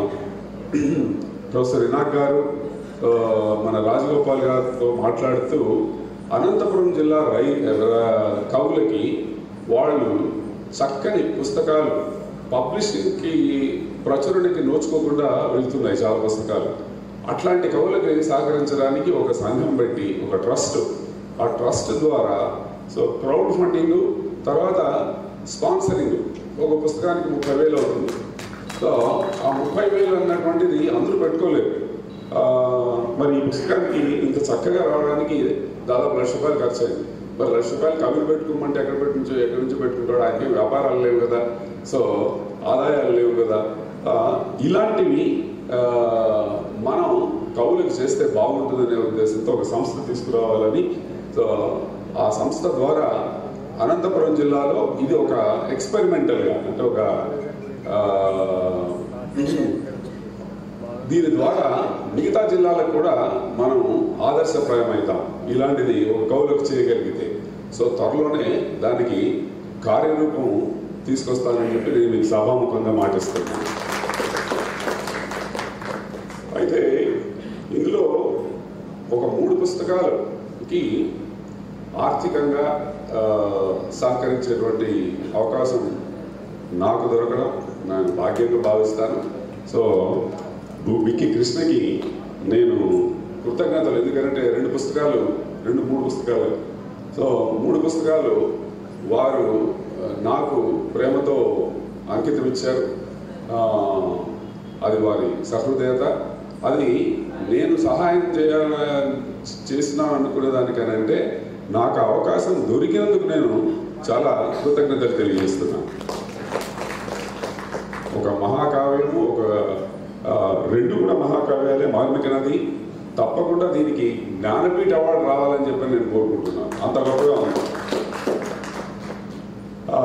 ప్రొఫెసర్ ఇనాక్ గారు ఆ, మన రాజగోపాల్ గారితో మాట్లాడుతూ అనంతపురం జిల్లా రై ర- కవులకి వాళ్ళు చక్కని పుస్తకాలు పబ్లిషింగ్కి ప్రచురణకి నోచుకోకుండా వెళ్తున్నాయి చాలా పుస్తకాలు అట్లాంటి కవులకి సహకరించడానికి ఒక సంఘం పెట్టి ఒక ట్రస్ట్ ఆ ట్రస్ట్ ద్వారా సో క్రౌడ్ ఫండింగ్ తర్వాత స్పాన్సరింగ్ ఒక పుస్తకానికి ముప్పై వేలు అవుతుంది సో ఆ ముప్పై వేలు అన్నటువంటిది అందరూ పెట్టుకోలేరు ఆ, మరి ఈ పుస్తకానికి ఇంత చక్కగా రావడానికి దాదాపు లక్ష రూపాయలు ఖర్చు అయింది మరి లక్ష రూపాయలు కవిలు పెట్టుకోమంటే ఎక్కడ పెట్టి ఎక్కడి నుంచి పెట్టుకుంటాడు ఆయనకి వ్యాపారాలు లేవు కదా సో ఆదాయాలు లేవు కదా ఆ, ఇలాంటివి ఆ, మనం కవులకు చేస్తే బాగుంటుందనే ఉద్దేశంతో ఒక సంస్థ తీసుకురావాలని సో ఆ సంస్థ ద్వారా అనంతపురం జిల్లాలో ఇది ఒక ఎక్స్పెరిమెంటల్గా అంటే ఒక ఆ, దీని ద్వారా మిగతా జిల్లాలకు కూడా మనం ఆదర్శప్రాయమవుతాం ఇలాంటిది ఒక కవులకు చేయగలిగితే సో త్వరలోనే దానికి కార్యరూపం తీసుకొస్తానని చెప్పి నేను మీకు సభాముఖంగా మాటిస్తున్నాను అయితే ఇందులో ఒక మూడు పుస్తకాలకి ఆర్థికంగా ఆ, సహకరించేటువంటి అవకాశం నాకు దొరకడం నేను భాగ్యంగా భావిస్తాను సో భూ- విక్కీ కృష్ణకి నేను కృతజ్ఞతలు ఎందుకంటే రెండు పుస్తకాలు రెండు మూడు పుస్తకాలు సో మూడు పుస్తకాలు వారు ఆ, నాకు ప్రేమతో అంకితం ఇచ్చారు ఆ, అది వారి సహృదయత అది నేను సహాయం చేయాల చేసినాను అనుకునే దానికనంటే నాకు అవకాశం దొరికినందుకు నేను చాలా కృతజ్ఞతలు తెలియజేస్తున్నాను ఒక మహాకావ్యము ఒక ఆ, రెండు కూడా మహాకావ్యాలే మార్మిక నది తప్పకుండా దీనికి జ్ఞానపీఠ అవార్డు రావాలని చెప్పి నేను కోరుకుంటున్నాను అంత గొప్పగా ఉంది ఆ,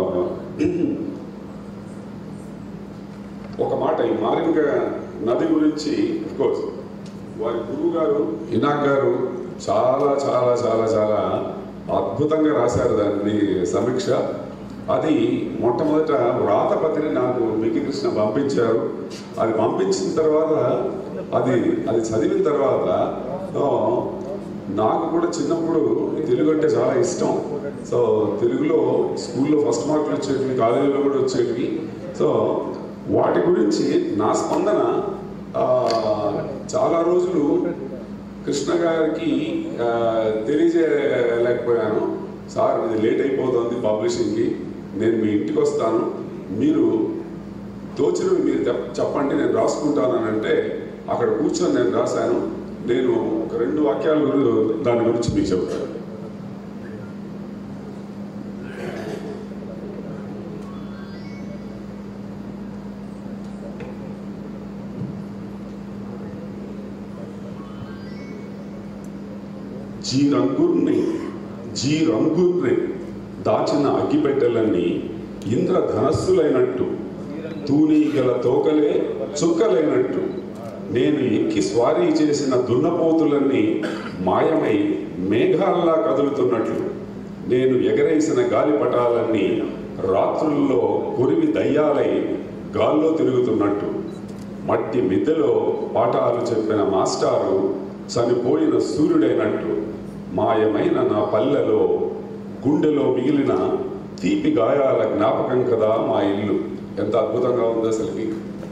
ఒక మాట ఈ మారింక నది గురించి కోర్స్ వారి గురువు గారు ఇనాక్ గారు చాలా చాలా చాలా చాలా అద్భుతంగా రాశారు దాన్ని సమీక్ష అది మొట్టమొదట వ్రాతపత్రిని నాకు మికి కృష్ణ పంపించారు అది పంపించిన తర్వాత అది అది చదివిన తర్వాత ఆ, నాకు కూడా చిన్నప్పుడు తెలుగు అంటే చాలా ఇష్టం సో తెలుగులో స్కూల్లో ఫస్ట్ మార్కులు వచ్చేటివి కాలేజీలో కూడా వచ్చేటివి సో వాటి గురించి నా స్పందన ఆ, చాలా రోజులు కృష్ణ గారికి ఆ, తెలియజేయలేకపోయాను సార్ ఇది లేట్ అయిపోతుంది పబ్లిషింగ్కి నేను మీ ఇంటికి వస్తాను మీరు తోచినవి మీరు చెప్- చెప్పండి నేను రాసుకుంటాను అని అంటే అక్కడ కూర్చొని నేను రాశాను నేను ఒక రెండు వాక్యాల గురించి దాని గురించి మీకు చెప్తాను జీ రంగుర్ని జీ రంగుర్ని దాచిన అగ్గిపెట్టెలన్నీ ఇంద్రధనస్సులైనట్టు తూనీగల తోకలే చుక్కలైనట్టు నేను ఎక్కి స్వారీ చేసిన దున్నపోతులన్నీ మాయమై మేఘాల్లా కదులుతున్నట్లు నేను ఎగరేసిన గాలిపటాలన్నీ రాత్రుల్లో కురివి దయ్యాలై గాల్లో తిరుగుతున్నట్టు మట్టి మిద్దెలో పాఠాలు చెప్పిన మాస్టారు చనిపోయిన సూర్యుడైనట్టు మాయమైన నా పల్లెలో గుండెలో మిగిలిన తీపి గాయాల జ్ఞాపకం కదా మా ఇల్లు ఎంత అద్భుతంగా ఉంది అసలుకి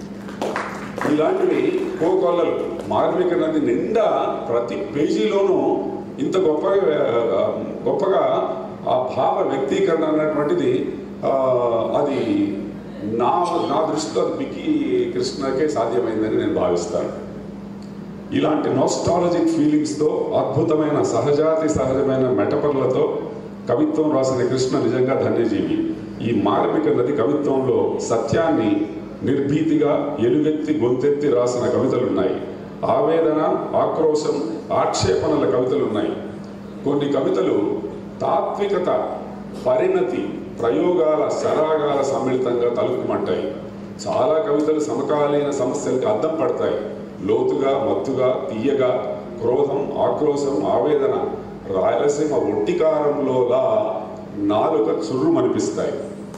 ఇలాంటివి కోకొల్లలు మార్మిక నది నిండా ప్రతి పేజీలోనూ ఇంత గొప్పగా ఆ, గొప్పగా ఆ భావ వ్యక్తీకరణ అన్నటువంటిది ఆ, అది నా నా దృష్టిలో అది బికి కృష్ణకే సాధ్యమైందని నేను భావిస్తాను ఇలాంటి నోస్టాలజిక్ ఫీలింగ్స్తో అద్భుతమైన సహజాతి సహజమైన మెటపర్లతో కవిత్వం రాసిన కృష్ణ నిజంగా ధన్యజీవి ఈ మార్మిక నది కవిత్వంలో సత్యాన్ని నిర్భీతిగా ఎలుగెత్తి గొంతెత్తి రాసిన కవితలున్నాయి ఆవేదన ఆక్రోశం ఆక్షేపణల కవితలున్నాయి కొన్ని కవితలు తాత్వికత పరిణతి ప్రయోగాల సరాగాల సమ్మిళితంగా తలుపుమంటాయి చాలా కవితలు సమకాలీన సమస్యలకు అద్దం పడతాయి లోతుగా మత్తుగా తీయగా క్రోధం ఆక్రోశం ఆవేదన రాయలసీమ ఒట్టికారంలోలా నాలుక చుర్రుమనిపిస్తాయి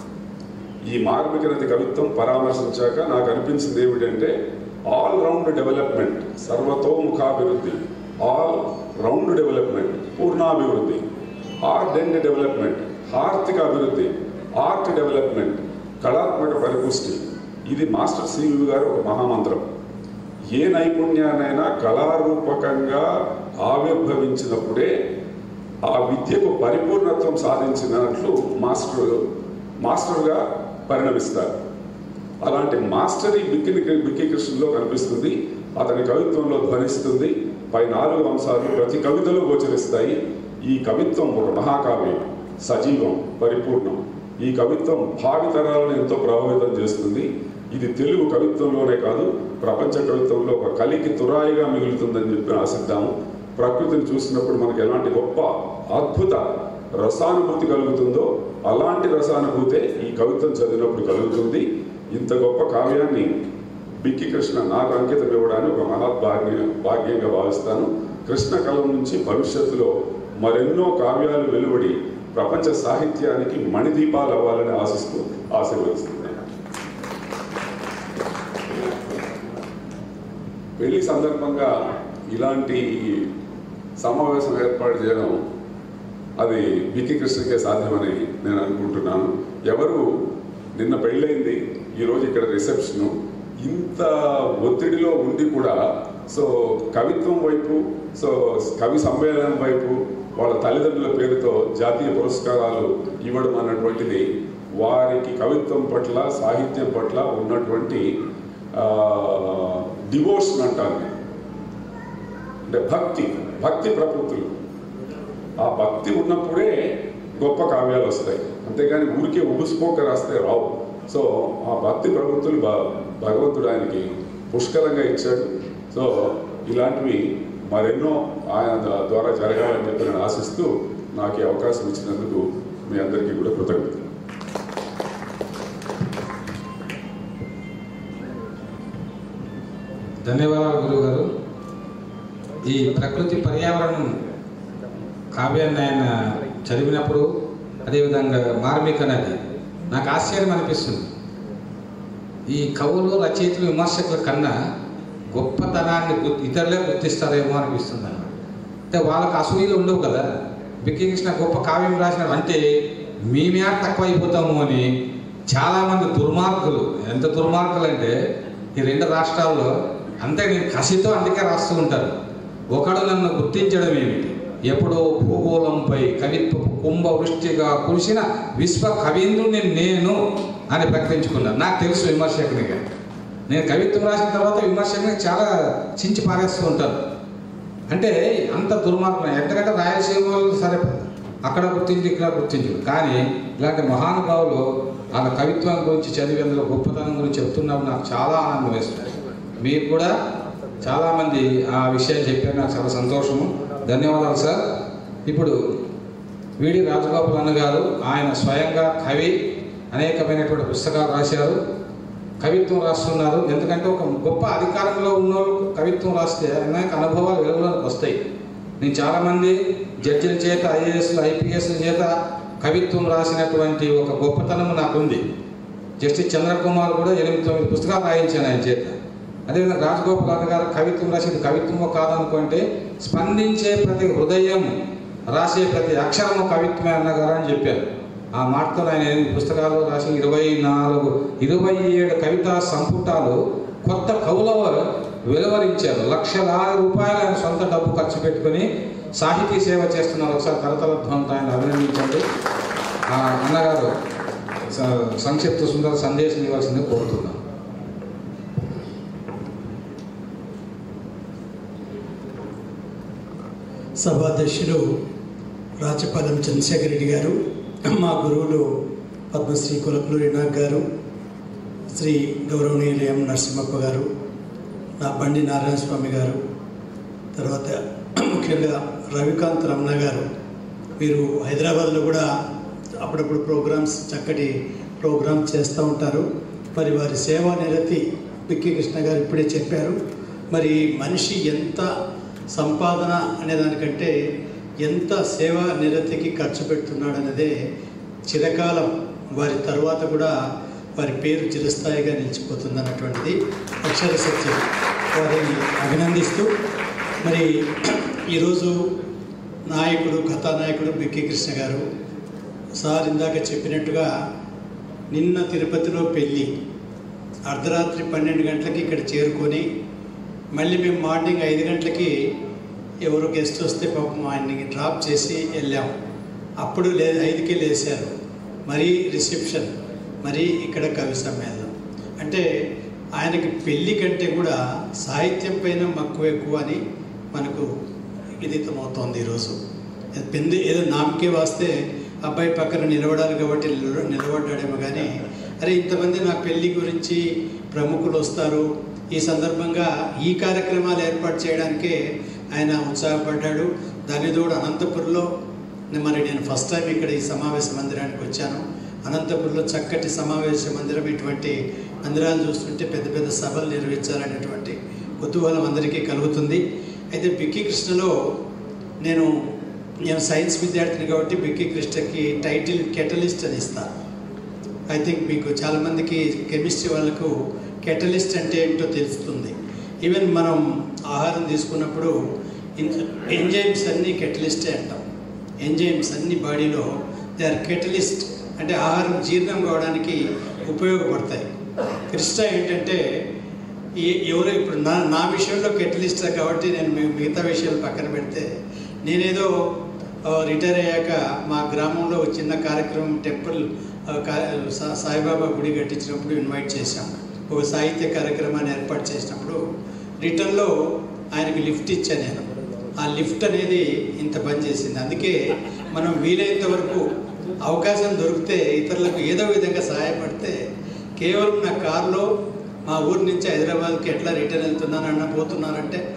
ఈ మార్మిక నది కవిత్వం పరామర్శించాక నాకు అనిపించింది ఏమిటంటే ఆల్ రౌండ్ డెవలప్మెంట్ సర్వతోముఖాభివృద్ధి ఆల్ రౌండ్ డెవలప్మెంట్ పూర్ణాభివృద్ధి ఆర్ట్ అండ్ డెవలప్మెంట్ ఆర్థిక అభివృద్ధి ఆర్ట్ డెవలప్మెంట్ కళాత్మక పరిపుష్టి ఇది మాస్టర్ సివి గారు ఒక మహామంత్రం ఏ నైపుణ్యాన్నైనా కళారూపకంగా ఆవిర్భవించినప్పుడే ఆ విద్యకు పరిపూర్ణత్వం సాధించినట్లు మాస్టర్ మాస్టర్గా పరిణమిస్తారు అలాంటి మాస్టరీ బిక్కిని బిక్కి కృష్ణలో కనిపిస్తుంది అతని కవిత్వంలో ధ్వనిస్తుంది పై నాలుగు అంశాలు ప్రతి కవితలో గోచరిస్తాయి ఈ కవిత్వం ఒక మహాకావ్యం సజీవం పరిపూర్ణం ఈ కవిత్వం భావితరాలను ఎంతో ప్రభావితం చేస్తుంది ఇది తెలుగు కవిత్వంలోనే కాదు ప్రపంచ కవిత్వంలో ఒక కలికి తురాయిగా మిగులుతుందని చెప్పి ఆశిద్దాము ప్రకృతిని చూసినప్పుడు మనకు ఎలాంటి గొప్ప అద్భుత రసానుభూతి కలుగుతుందో అలాంటి రసానుభూతే ఈ కవిత్వం చదివినప్పుడు కలుగుతుంది ఇంత గొప్ప కావ్యాన్ని బిక్కి కృష్ణ నాకు అంకితం ఇవ్వడానికి ఒక మహద్భాగ్య భాగ్యంగా భావిస్తాను కృష్ణ కలం నుంచి భవిష్యత్తులో మరెన్నో కావ్యాలు వెలువడి ప్రపంచ సాహిత్యానికి మణిదీపాలు అవ్వాలని ఆశిస్తూ ఆశీర్వదిస్తున్నాను పెళ్లి సందర్భంగా ఇలాంటి సమావేశం ఏర్పాటు చేయడం అది బికి కృష్ణకే సాధ్యమని నేను అనుకుంటున్నాను ఎవరు నిన్న పెళ్ళైంది ఈరోజు ఇక్కడ రిసెప్షను ఇంత ఒత్తిడిలో ఉండి కూడా సో కవిత్వం వైపు సో కవి సమ్మేళనం వైపు వాళ్ళ తల్లిదండ్రుల పేరుతో జాతీయ పురస్కారాలు ఇవ్వడం అన్నటువంటిది వారికి కవిత్వం పట్ల సాహిత్యం పట్ల ఉన్నటువంటి డివోషన్ అంటారు నేను. అంటే భక్తి భక్తి ప్రకృతులు ఆ భక్తి ఉన్నప్పుడే గొప్ప కావ్యాలు వస్తాయి అంతేగాని ఊరికే ఉగుసిపోక రాస్తే రావు సో ఆ భక్తి ప్రవృత్తులు భ భగవంతుడు ఆయనకి పుష్కలంగా ఇచ్చాడు సో ఇలాంటివి మరెన్నో ఆయన ద- ద్వారా జరగాలని చెప్పి నేను ఆశిస్తూ నాకు ఈ అవకాశం ఇచ్చినందుకు మీ అందరికీ కూడా కృతజ్ఞతలు ధన్యవాదాలు గురువు గారు ఈ ప్రకృతి పర్యావరణం కావ్యాన్ని ఆయన చదివినప్పుడు అదేవిధంగా మార్మిక నది నాకు ఆశ్చర్యం అనిపిస్తుంది ఈ కవులు రచయితలు విమర్శకుల కన్నా గొప్పతనాన్ని గు- ఇతరులే గుర్తిస్తారేమో అనిపిస్తుంది అన్నమాట అంటే వాళ్ళకి అసూయలు ఉండవు కదా బిక్కి కృష్ణ గొప్ప కావ్యం రాసిన అంటే మేమే తక్కువ అయిపోతాము అని చాలామంది దుర్మార్గులు ఎంత దుర్మార్గులు అంటే ఈ రెండు రాష్ట్రాల్లో అంతే నేను కసితో అందుకే రాస్తూ ఉంటారు ఒకడు నన్ను గుర్తించడం ఏమిటి ఎప్పుడో భూగోళంపై కవిత్వపు కుంభ వృష్టిగా కురిసిన విశ్వ కవీంద్రుని నేను అని ప్రకటించుకున్నాను నాకు తెలుసు విమర్శకునిగా నేను కవిత్వం రాసిన తర్వాత విమర్శకుని చాలా చించి పారేస్తూ ఉంటాను అంటే అంత దుర్మార్గం ఎందుకంటే రాయలసీమ వాళ్ళు సరే అక్కడ గుర్తించి ఇక్కడ గుర్తించు కానీ ఇలాంటి మహానుభావులు వాళ్ళ కవిత్వం గురించి చదివి అందులో గొప్పతనం గురించి చెప్తున్నప్పుడు నాకు చాలా ఆనందం వేస్తుంది మీరు కూడా చాలామంది ఆ విషయాలు చెప్పారు నాకు చాలా సంతోషము ధన్యవాదాలు సార్ ఇప్పుడు విడి రాజగోపాల్ అన్న గారు ఆయన స్వయంగా కవి అనేకమైనటువంటి పుస్తకాలు రాశారు కవిత్వం రాస్తున్నారు ఎందుకంటే ఒక గొప్ప అధికారంలో ఉన్న వాళ్ళు కవిత్వం రాస్తే అనేక అనుభవాలు వెలుగులోకి వస్తాయి నేను చాలామంది జడ్జిల చేత ఐఏఎస్లు ఐపీఎస్ల చేత కవిత్వం రాసినటువంటి ఒక గొప్పతనం నాకుంది జస్టిస్ చంద్రకుమార్ కూడా ఎనిమిది తొమ్మిది పుస్తకాలు రాయించాను ఆయన చేత అదేవిధంగా రాజగోపాల్ అన్న గారు కవిత్వం రాసేది కవిత్వమో కాదనుకుంటే స్పందించే ప్రతి హృదయం రాసే ప్రతి అక్షరము కవిత్వమే అన్నగారు అని చెప్పారు ఆ మాటతో ఆయన ఎనిమిది పుస్తకాలు రాసి ఇరవై నాలుగు ఇరవై ఏడు కవితా సంపుటాలు కొత్త కవులవ వెలువరించారు లక్షలాది రూపాయలు ఆయన సొంత డబ్బు ఖర్చు పెట్టుకొని సాహితీ సేవ చేస్తున్నారు ఒకసారి కరతల ధ్వంతో ఆయన అభినందించండి ఆ అన్నగారు స- సంక్షిప్త సుందర సందేశం ఇవ్వాల్సింది కోరుతున్నాను సభాధ్యక్షులు రాచపాలెం చంద్రశేఖర్ రెడ్డి గారు మా గురువులు పద్మశ్రీ కులకులూరి నాగ్ గారు శ్రీ గౌరవనీయులు ఎం నరసింహప్ప గారు నా బండి నారాయణ స్వామి గారు తర్వాత ముఖ్యంగా రవికాంత్ రమణ గారు వీరు హైదరాబాద్లో కూడా అప్పుడప్పుడు ప్రోగ్రామ్స్ చక్కటి ప్రోగ్రామ్ చేస్తూ ఉంటారు మరి వారి సేవా నిరతి పిక్కి కృష్ణ గారు ఇప్పుడే చెప్పారు మరి మనిషి ఎంత సంపాదన అనే దానికంటే ఎంత సేవా నిరతికి ఖర్చు పెడుతున్నాడు అనేదే చిరకాలం వారి తర్వాత కూడా వారి పేరు చిరస్థాయిగా నిలిచిపోతుంది అన్నటువంటిది అక్షర సత్యం వారిని అభినందిస్తూ మరి ఈరోజు నాయకుడు కథానాయకుడు బిక్కి కృష్ణ గారు సార్ ఇందాక చెప్పినట్టుగా నిన్న తిరుపతిలో పెళ్ళి అర్ధరాత్రి పన్నెండు గంటలకి ఇక్కడ చేరుకొని మళ్ళీ మేము మార్నింగ్ ఐదు గంటలకి ఎవరు గెస్ట్ వస్తే పాపం ఆయన్ని డ్రాప్ చేసి వెళ్ళాం అప్పుడు లే ఐదుకే లేశారు మరీ రిసెప్షన్ మరి ఇక్కడ కవి సమ్మేళనం అంటే ఆయనకి పెళ్ళి కంటే కూడా సాహిత్యం పైన మక్కువ ఎక్కువ అని మనకు విదితమవుతోంది ఈరోజు పెంది ఏదో నామకే వాస్తే అబ్బాయి పక్కన నిలబడాలి కాబట్టి నిలబ- నిలబడ్డాడేమో కానీ అరే ఇంతమంది నా పెళ్ళి గురించి ప్రముఖులు వస్తారు ఈ సందర్భంగా ఈ కార్యక్రమాలు ఏర్పాటు చేయడానికే ఆయన ఉత్సాహపడ్డాడు దాని తోడు అనంతపురంలో మరి నేను ఫస్ట్ టైం ఇక్కడ ఈ సమావేశ మందిరానికి వచ్చాను అనంతపురంలో చక్కటి సమావేశ మందిరం ఇటువంటి మందిరాలు చూస్తుంటే పెద్ద పెద్ద సభలు నిర్వహించాలనేటువంటి కుతూహలం అందరికీ కలుగుతుంది అయితే బిక్కి కృష్ణలో నేను నేను సైన్స్ విద్యార్థిని కాబట్టి బిక్కి కృష్ణకి టైటిల్ కెటలిస్ట్ అని ఇస్తాను ఐ థింక్ మీకు చాలామందికి కెమిస్ట్రీ వాళ్ళకు కెటలిస్ట్ అంటే ఏంటో తెలుస్తుంది ఈవెన్ మనం ఆహారం తీసుకున్నప్పుడు ఎంజైమ్స్ అన్నీ కెటలిస్టే అంటాం ఎంజైమ్స్ అన్ని బాడీలో దే ఆర్ కెటలిస్ట్ అంటే ఆహారం జీర్ణం కావడానికి ఉపయోగపడతాయి కృష్ణ ఏంటంటే ఏ- ఎవరు ఇప్పుడు నా నా విషయంలో కెటలిస్ట్ కాబట్టి నేను మీ- మిగతా విషయాలు పక్కన పెడితే నేనేదో ఆ, రిటైర్ అయ్యాక మా గ్రామంలో ఒక చిన్న కార్యక్రమం టెంపుల్ ఆ, కా- సా- సాయిబాబా గుడి కట్టించినప్పుడు ఇన్వైట్ చేశాం ఒక సాహిత్య కార్యక్రమాన్ని ఏర్పాటు చేసినప్పుడు రిటర్న్లో ఆయనకి లిఫ్ట్ ఇచ్చాను నేను ఆ లిఫ్ట్ అనేది ఇంత పని చేసింది అందుకే మనం వీలైనంత వరకు అవకాశం దొరికితే ఇతరులకు ఏదో విధంగా సహాయపడితే కేవలం నా కారులో మా ఊరి నుంచి హైదరాబాద్కి ఎట్లా రిటర్న్ వెళ్తున్నానన్న పోతున్నానంటే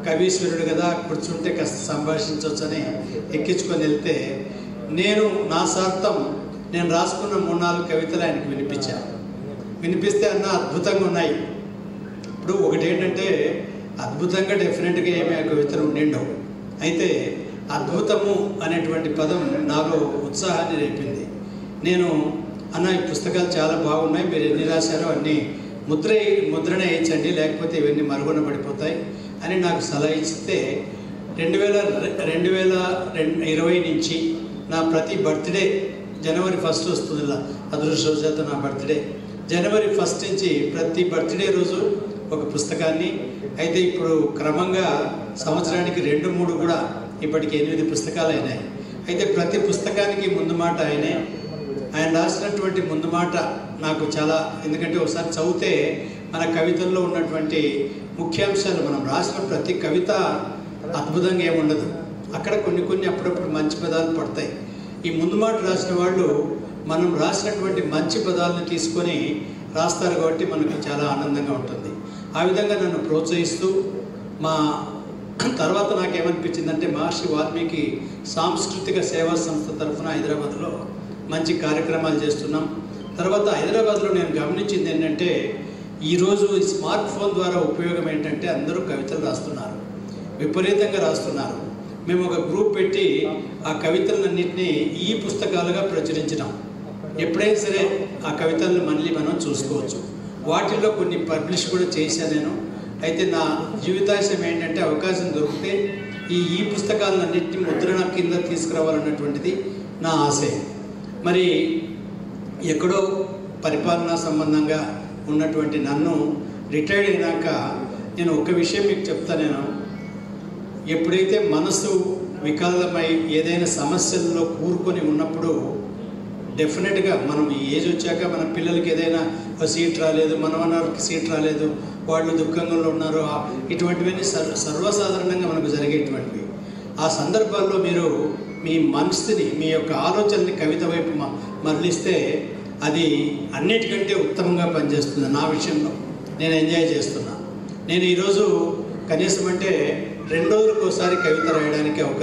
కవీశ్వరుడు కదా కూర్చుంటే కాస్త సంభాషించవచ్చని ఎక్కించుకొని వెళ్తే నేను నా స్వార్థం నేను రాసుకున్న మూడు నాలుగు కవితలు ఆయనకు వినిపించాను వినిపిస్తే అన్న అద్భుతంగా ఉన్నాయి ఇప్పుడు ఒకటి ఏంటంటే అద్భుతంగా డెఫినెట్గా ఏమి ఆ కవితలు ఉండిండవు అయితే అద్భుతము అనేటువంటి పదం నాలో ఉత్సాహాన్ని రేపింది నేను అన్న ఈ పుస్తకాలు చాలా బాగున్నాయి మీరు ఎన్ని రాశారో అన్నీ ముద్ర ముద్రణ వేయించండి లేకపోతే ఇవన్నీ మరుగున పడిపోతాయి అని నాకు సలహా ఇస్తే రెండు వేల రెండు వేల రెండు ఇరవై నుంచి నా ప్రతి బర్త్డే జనవరి ఫస్ట్ వస్తుంది ఇలా అదృష్టవశాత్తు నా బర్త్డే జనవరి ఫస్ట్ నుంచి ప్రతి బర్త్డే రోజు ఒక పుస్తకాన్ని అయితే ఇప్పుడు క్రమంగా సంవత్సరానికి రెండు మూడు కూడా ఇప్పటికి ఎనిమిది పుస్తకాలు అయినాయి అయితే ప్రతి పుస్తకానికి ముందు మాట ఆయనే ఆయన రాసినటువంటి ముందు మాట నాకు చాలా ఎందుకంటే ఒకసారి చదివితే మన కవితల్లో ఉన్నటువంటి ముఖ్యాంశాలు మనం రాసిన ప్రతి కవిత అద్భుతంగా ఏముండదు అక్కడ కొన్ని కొన్ని అప్పుడప్పుడు మంచి పదాలు పడతాయి ఈ ముందు మాట రాసిన వాళ్ళు మనం రాసినటువంటి మంచి పదాలను తీసుకొని రాస్తారు కాబట్టి మనకు చాలా ఆనందంగా ఉంటుంది ఆ విధంగా నన్ను ప్రోత్సహిస్తూ మా తర్వాత నాకేమనిపించిందంటే మహర్షి వాల్మీకి సాంస్కృతిక సేవా సంస్థ తరఫున హైదరాబాద్లో మంచి కార్యక్రమాలు చేస్తున్నాం తర్వాత హైదరాబాద్లో నేను గమనించింది ఏంటంటే ఈరోజు ఈ స్మార్ట్ ఫోన్ ద్వారా ఉపయోగం ఏంటంటే అందరూ కవితలు రాస్తున్నారు విపరీతంగా రాస్తున్నారు మేము ఒక గ్రూప్ పెట్టి ఆ కవితలన్నింటినీ ఈ పుస్తకాలుగా ప్రచురించినాం ఎప్పుడైనా సరే ఆ కవితలను మళ్ళీ మనం చూసుకోవచ్చు వాటిల్లో కొన్ని పబ్లిష్ కూడా చేశాను నేను అయితే నా జీవితాశయం ఏంటంటే అవకాశం దొరికితే ఈ ఈ పుస్తకాలన్నింటినీ ముద్రణ కింద తీసుకురావాలన్నటువంటిది నా ఆశయం మరి ఎక్కడో పరిపాలనా సంబంధంగా ఉన్నటువంటి నన్ను రిటైర్డ్ అయినాక నేను ఒక విషయం మీకు చెప్తా నేను ఎప్పుడైతే మనసు వికలమై ఏదైనా సమస్యల్లో కూరుకొని ఉన్నప్పుడు డెఫినెట్గా మనం ఈ ఏజ్ వచ్చాక మన పిల్లలకి ఏదైనా ఒక సీట్ రాలేదు మనవనానికి సీట్ రాలేదు వాళ్ళు దుఃఖంగా ఉన్నారు ఆ- ఇటువంటివన్నీ సర్వ సర్వసాధారణంగా మనకు జరిగేటువంటివి ఆ సందర్భాల్లో మీరు మీ మనసుని మీ యొక్క ఆలోచనని కవిత వైపు మ- మరలిస్తే అది అన్నిటికంటే ఉత్తమంగా పనిచేస్తుంది నా విషయంలో నేను ఎంజాయ్ చేస్తున్నా నేను ఈరోజు కనీసం అంటే రెండు రోజులకు ఒకసారి కవిత రాయడానికి ఒక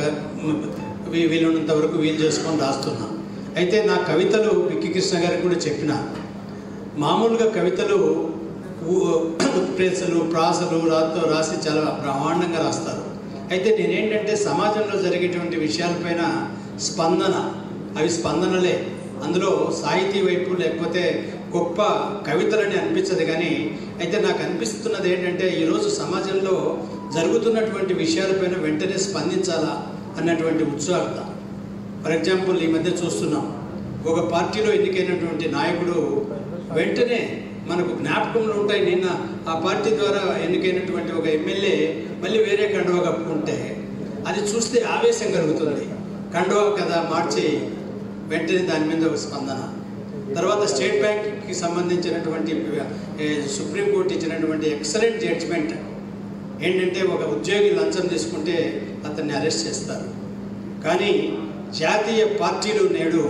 వీ- వీలున్నంత వరకు వీలు చేసుకొని రాస్తున్నా అయితే నా కవితలు విక్కి కృష్ణ గారికి కూడా చెప్పిన మామూలుగా కవితలు ఊ- ప్రేసలు ప్రాసలు రాతో రాసి చాలా బ్రహ్మాండంగా రాస్తారు అయితే నేనేంటంటే సమాజంలో జరిగేటువంటి విషయాలపైన స్పందన అవి స్పందనలే అందులో సాహితీ వైపు లేకపోతే గొప్ప కవితలని అనిపించదు కానీ అయితే నాకు అనిపిస్తున్నది ఏంటంటే ఈరోజు సమాజంలో జరుగుతున్నటువంటి విషయాలపైన వెంటనే స్పందించాలా అన్నటువంటి ఉత్సాహత ఫర్ ఎగ్జాంపుల్ ఈ మధ్య చూస్తున్నాం ఒక పార్టీలో ఎన్నికైనటువంటి నాయకుడు వెంటనే మనకు జ్ఞాపకంలో ఉంటాయి నిన్న ఆ పార్టీ ద్వారా ఎన్నికైనటువంటి ఒక ఎమ్మెల్యే మళ్ళీ వేరే కండువా కప్పుకుంటే అది చూస్తే ఆవేశం కలుగుతుంది కండువా కదా మార్చి వెంటనే దాని మీద ఒక స్పందన తర్వాత స్టేట్ బ్యాంక్కి సంబంధించినటువంటి ఏ, సుప్రీంకోర్టు ఇచ్చినటువంటి ఎక్సలెంట్ జడ్జ్మెంట్ ఏంటంటే ఒక ఉద్యోగి లంచం తీసుకుంటే అతన్ని అరెస్ట్ చేస్తారు కానీ జాతీయ పార్టీలు నేడు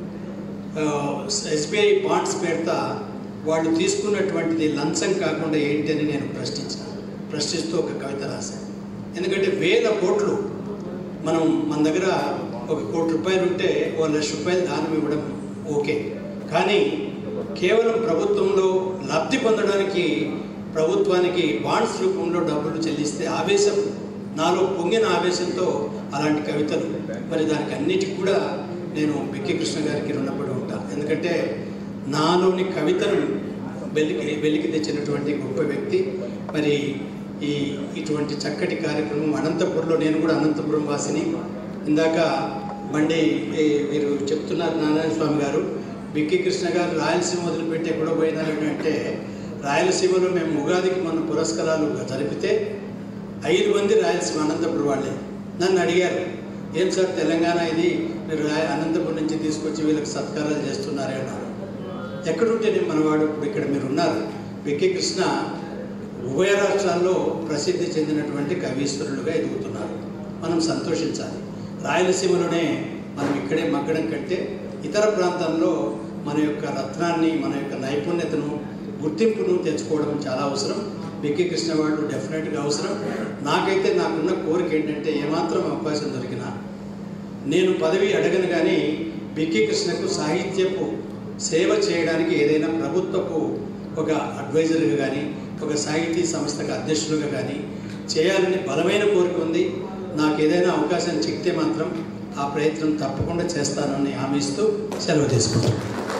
ఎస్బీఐ బాండ్స్ పేరుత వాళ్ళు తీసుకున్నటువంటిది లంచం కాకుండా ఏంటి అని నేను ప్రశ్నించాను ప్రశ్నిస్తూ ఒక కవిత రాశాను ఎందుకంటే వేల కోట్లు మనం మన దగ్గర ఒక కోటి రూపాయలు ఉంటే ఓ లక్ష రూపాయలు దానం ఇవ్వడం ఓకే కానీ కేవలం ప్రభుత్వంలో లబ్ధి పొందడానికి ప్రభుత్వానికి బాండ్స్ రూపంలో డబ్బులు చెల్లిస్తే ఆవేశం నాలో పొంగిన ఆవేశంతో అలాంటి కవితలు మరి దానికి అన్నిటికి కూడా నేను బిక్కి కృష్ణ గారికి రుణపడి ఉంటాను ఎందుకంటే నాలోని కవితను వెలికి వెలికి తెచ్చినటువంటి గొప్ప వ్యక్తి మరి ఈ ఇటువంటి చక్కటి కార్యక్రమం అనంతపురంలో నేను కూడా అనంతపురం వాసిని ఇందాక బండి ఈ మీరు చెప్తున్నారు నారాయణ స్వామి గారు బిక్కి కృష్ణ గారు రాయలసీమ వదిలిపెట్టి ఎక్కడో పోయినారు అంటే రాయలసీమలో మేము ఉగాదికి మన పురస్కారాలు జరిపితే ఐదు మంది రాయలసీమ అనంతపురం వాళ్ళే నన్ను అడిగారు ఏం సార్ తెలంగాణ ఇది మీరు రాయ అనంతపురం నుంచి తీసుకొచ్చి వీళ్ళకి సత్కారాలు చేస్తున్నారే అన్నారు ఎక్కడుంటే నేను మనవాడు ఇప్పుడు ఇక్కడ మీరు ఉన్నారు విక్కి కృష్ణ ఉభయ రాష్ట్రాల్లో ప్రసిద్ధి చెందినటువంటి కవీశ్వరులుగా ఎదుగుతున్నారు మనం సంతోషించాలి రాయలసీమలోనే మనం ఇక్కడే మగ్గడం కంటే ఇతర ప్రాంతాల్లో మన యొక్క రత్నాన్ని మన యొక్క నైపుణ్యతను గుర్తింపును తెచ్చుకోవడం చాలా అవసరం బిక్కి కృష్ణ వాళ్ళు డెఫినెట్గా అవసరం నాకైతే నాకున్న కోరిక ఏంటంటే ఏమాత్రం అవకాశం దొరికినా నేను పదవి అడగను కానీ బిక్కి కృష్ణకు సాహిత్యపు సేవ చేయడానికి ఏదైనా ప్రభుత్వపు ఒక అడ్వైజర్గా కానీ ఒక సాహితీ సంస్థకు అధ్యక్షులుగా కానీ చేయాలని బలమైన కోరిక ఉంది నాకు ఏదైనా అవకాశం చిక్కితే మాత్రం ఆ ప్రయత్నం తప్పకుండా చేస్తానని హామీ ఇస్తూ సెలవు తీసుకుంటాను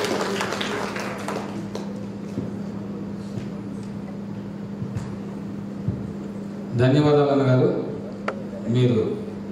ధన్యవాదాలు అన్నగారు మీరు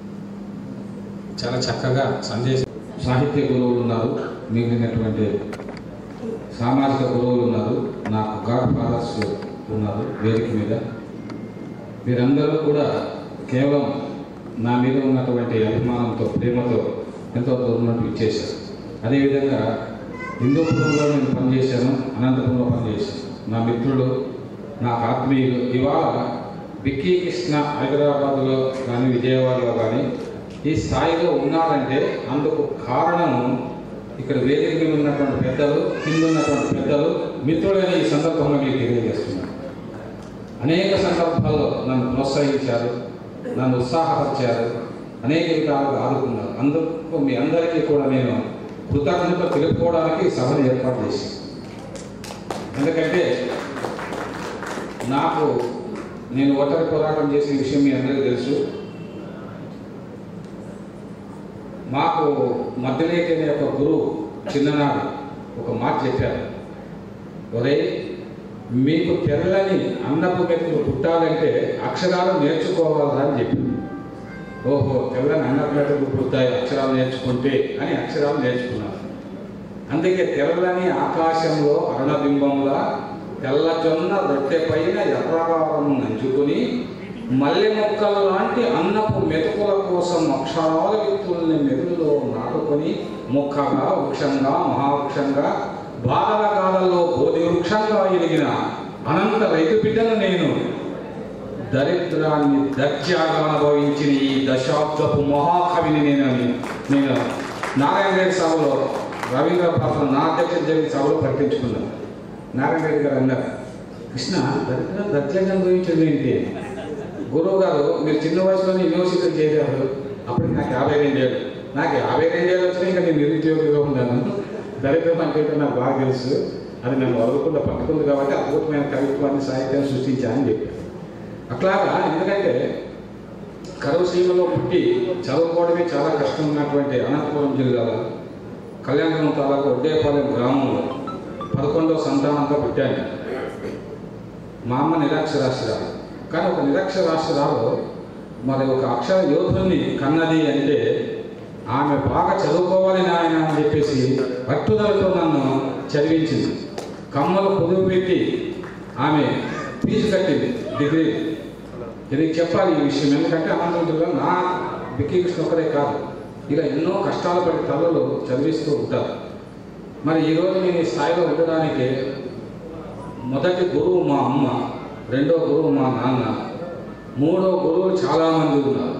చాలా చక్కగా సందేశం సాహిత్య గురువులు ఉన్నారు మిగిలినటువంటి సామాజిక గురువులు ఉన్నారు నాకు గాడ్ ఫాదర్స్ ఉన్నారు వేదిక మీద మీరందరూ కూడా కేవలం నా మీద ఉన్నటువంటి అభిమానంతో ప్రేమతో ఎంతో దూరం ఇచ్చేశారు అదేవిధంగా హిందూపురంలో నేను పనిచేశాను అనంతపురంలో పనిచేశాను నా మిత్రుడు నాకు ఆత్మీయులు ఇవాళ బిక్కీ కృష్ణ హైదరాబాద్లో కానీ విజయవాడలో కానీ ఈ స్థాయిలో ఉన్నారంటే అందుకు కారణం ఇక్కడ వేదిక మీద ఉన్నటువంటి పెద్దలు కింద ఉన్నటువంటి పెద్దలు మిత్రులైన ఈ సందర్భంగా మీకు తెలియజేస్తున్నాను అనేక సందర్భాల్లో నన్ను ప్రోత్సహించారు నన్ను ఉత్సాహపరిచారు అనేక విధాలుగా ఆదుకున్నారు అందుకు మీ అందరికీ కూడా నేను కృతజ్ఞత తెలుపుకోవడానికి ఈ సభను ఏర్పాటు చేశాను ఎందుకంటే నాకు నేను ఒంటరి పోరాటం చేసిన విషయం మీ అందరికీ తెలుసు మాకు మధ్యలేటి అనే ఒక గురువు చిన్ననాడు ఒక మాట చెప్పారు ఒరే మీకు తెల్లని అన్నపు మెతులు పుట్టాలంటే అక్షరాలు నేర్చుకోవాలా అని చెప్పింది ఓహో తెల్లని అన్నపు మెతులు పుడతాయి అక్షరాలు నేర్చుకుంటే అని అక్షరాలు నేర్చుకున్నారు అందుకే తెల్లని ఆకాశంలో అరుణబింబంలా తెల్లజొన్న రొట్టె పైన ఎర్రవారం నంచుకుని మల్లె మొక్కల లాంటి అన్నపు మెతుకుల కోసం అక్షరాల విత్తుల్ని మెదులులో నాటుకొని మొక్కగా వృక్షంగా మహావృక్షంగా బాధల కాలంలో బోధి వృక్షంగా ఎదిగిన అనంత రైతు బిడ్డను నేను దరిద్రాన్ని దర్జాగా అనుభవించిన ఈ దశాబ్దపు మహాకవిని నేను నేను నారాయణ రెడ్డి సభలో రవీంద్ర పాత్ర నా అధ్యక్షత జరిగిన సభలో ప్రకటించుకున్నాను నారాయణ రెడ్డి గారు అన్నారు కృష్ణ దరిద్ర దర్జంగా అనుభవించింది ఏంటి గురువు గారు మీరు చిన్న వయసులోనే యూనివర్సిటీ చేశారు అప్పటికి నాకు యాభై రెండేళ్ళు నాకు యాభై రెండేళ్ళు వచ్చినాయి ఇంకా నేను నిరుద్యోగిగా ఉన్నాను దరిద్రం అంటే ఏంటో నాకు బాగా తెలుసు అది నన్ను వదలకుండా పట్టుకుంది కాబట్టి అద్భుతమైన కవిత్వాన్ని సాహిత్యాన్ని సృష్టించానని చెప్పాను అట్లాగా ఎందుకంటే కరువు సీమలో పుట్టి చదువుకోవడమే చాలా కష్టం ఉన్నటువంటి అనంతపురం జిల్లాలో కళ్యాణం తాలూకు ఒడ్డేపాలెం గ్రామంలో పదకొండవ సంతానంతో పుట్టాను మా అమ్మ నిరక్షరాస్యురాలు కానీ ఒక నిరక్షరాస్యురాలు మరి ఒక అక్షర యోధుల్ని కన్నది అంటే ఆమె బాగా చదువుకోవాలి నాయన అని చెప్పేసి పట్టుదలతో నన్ను చదివించింది కమ్మలు పొదుపు పెట్టి ఆమె ఫీజు కట్టింది డిగ్రీ ఇది చెప్పాలి ఈ విషయం ఎందుకంటే అనంతపురంలో నా బిక్కి కృష్ణ ఒకరే కాదు ఇలా ఎన్నో కష్టాలు పడి తల్లులు చదివిస్తూ ఉంటారు మరి ఈరోజు నేను ఈ స్థాయిలో ఉండడానికి మొదటి గురువు మా అమ్మ రెండో గురువు మా నాన్న మూడో గురువులు చాలామంది ఉన్నారు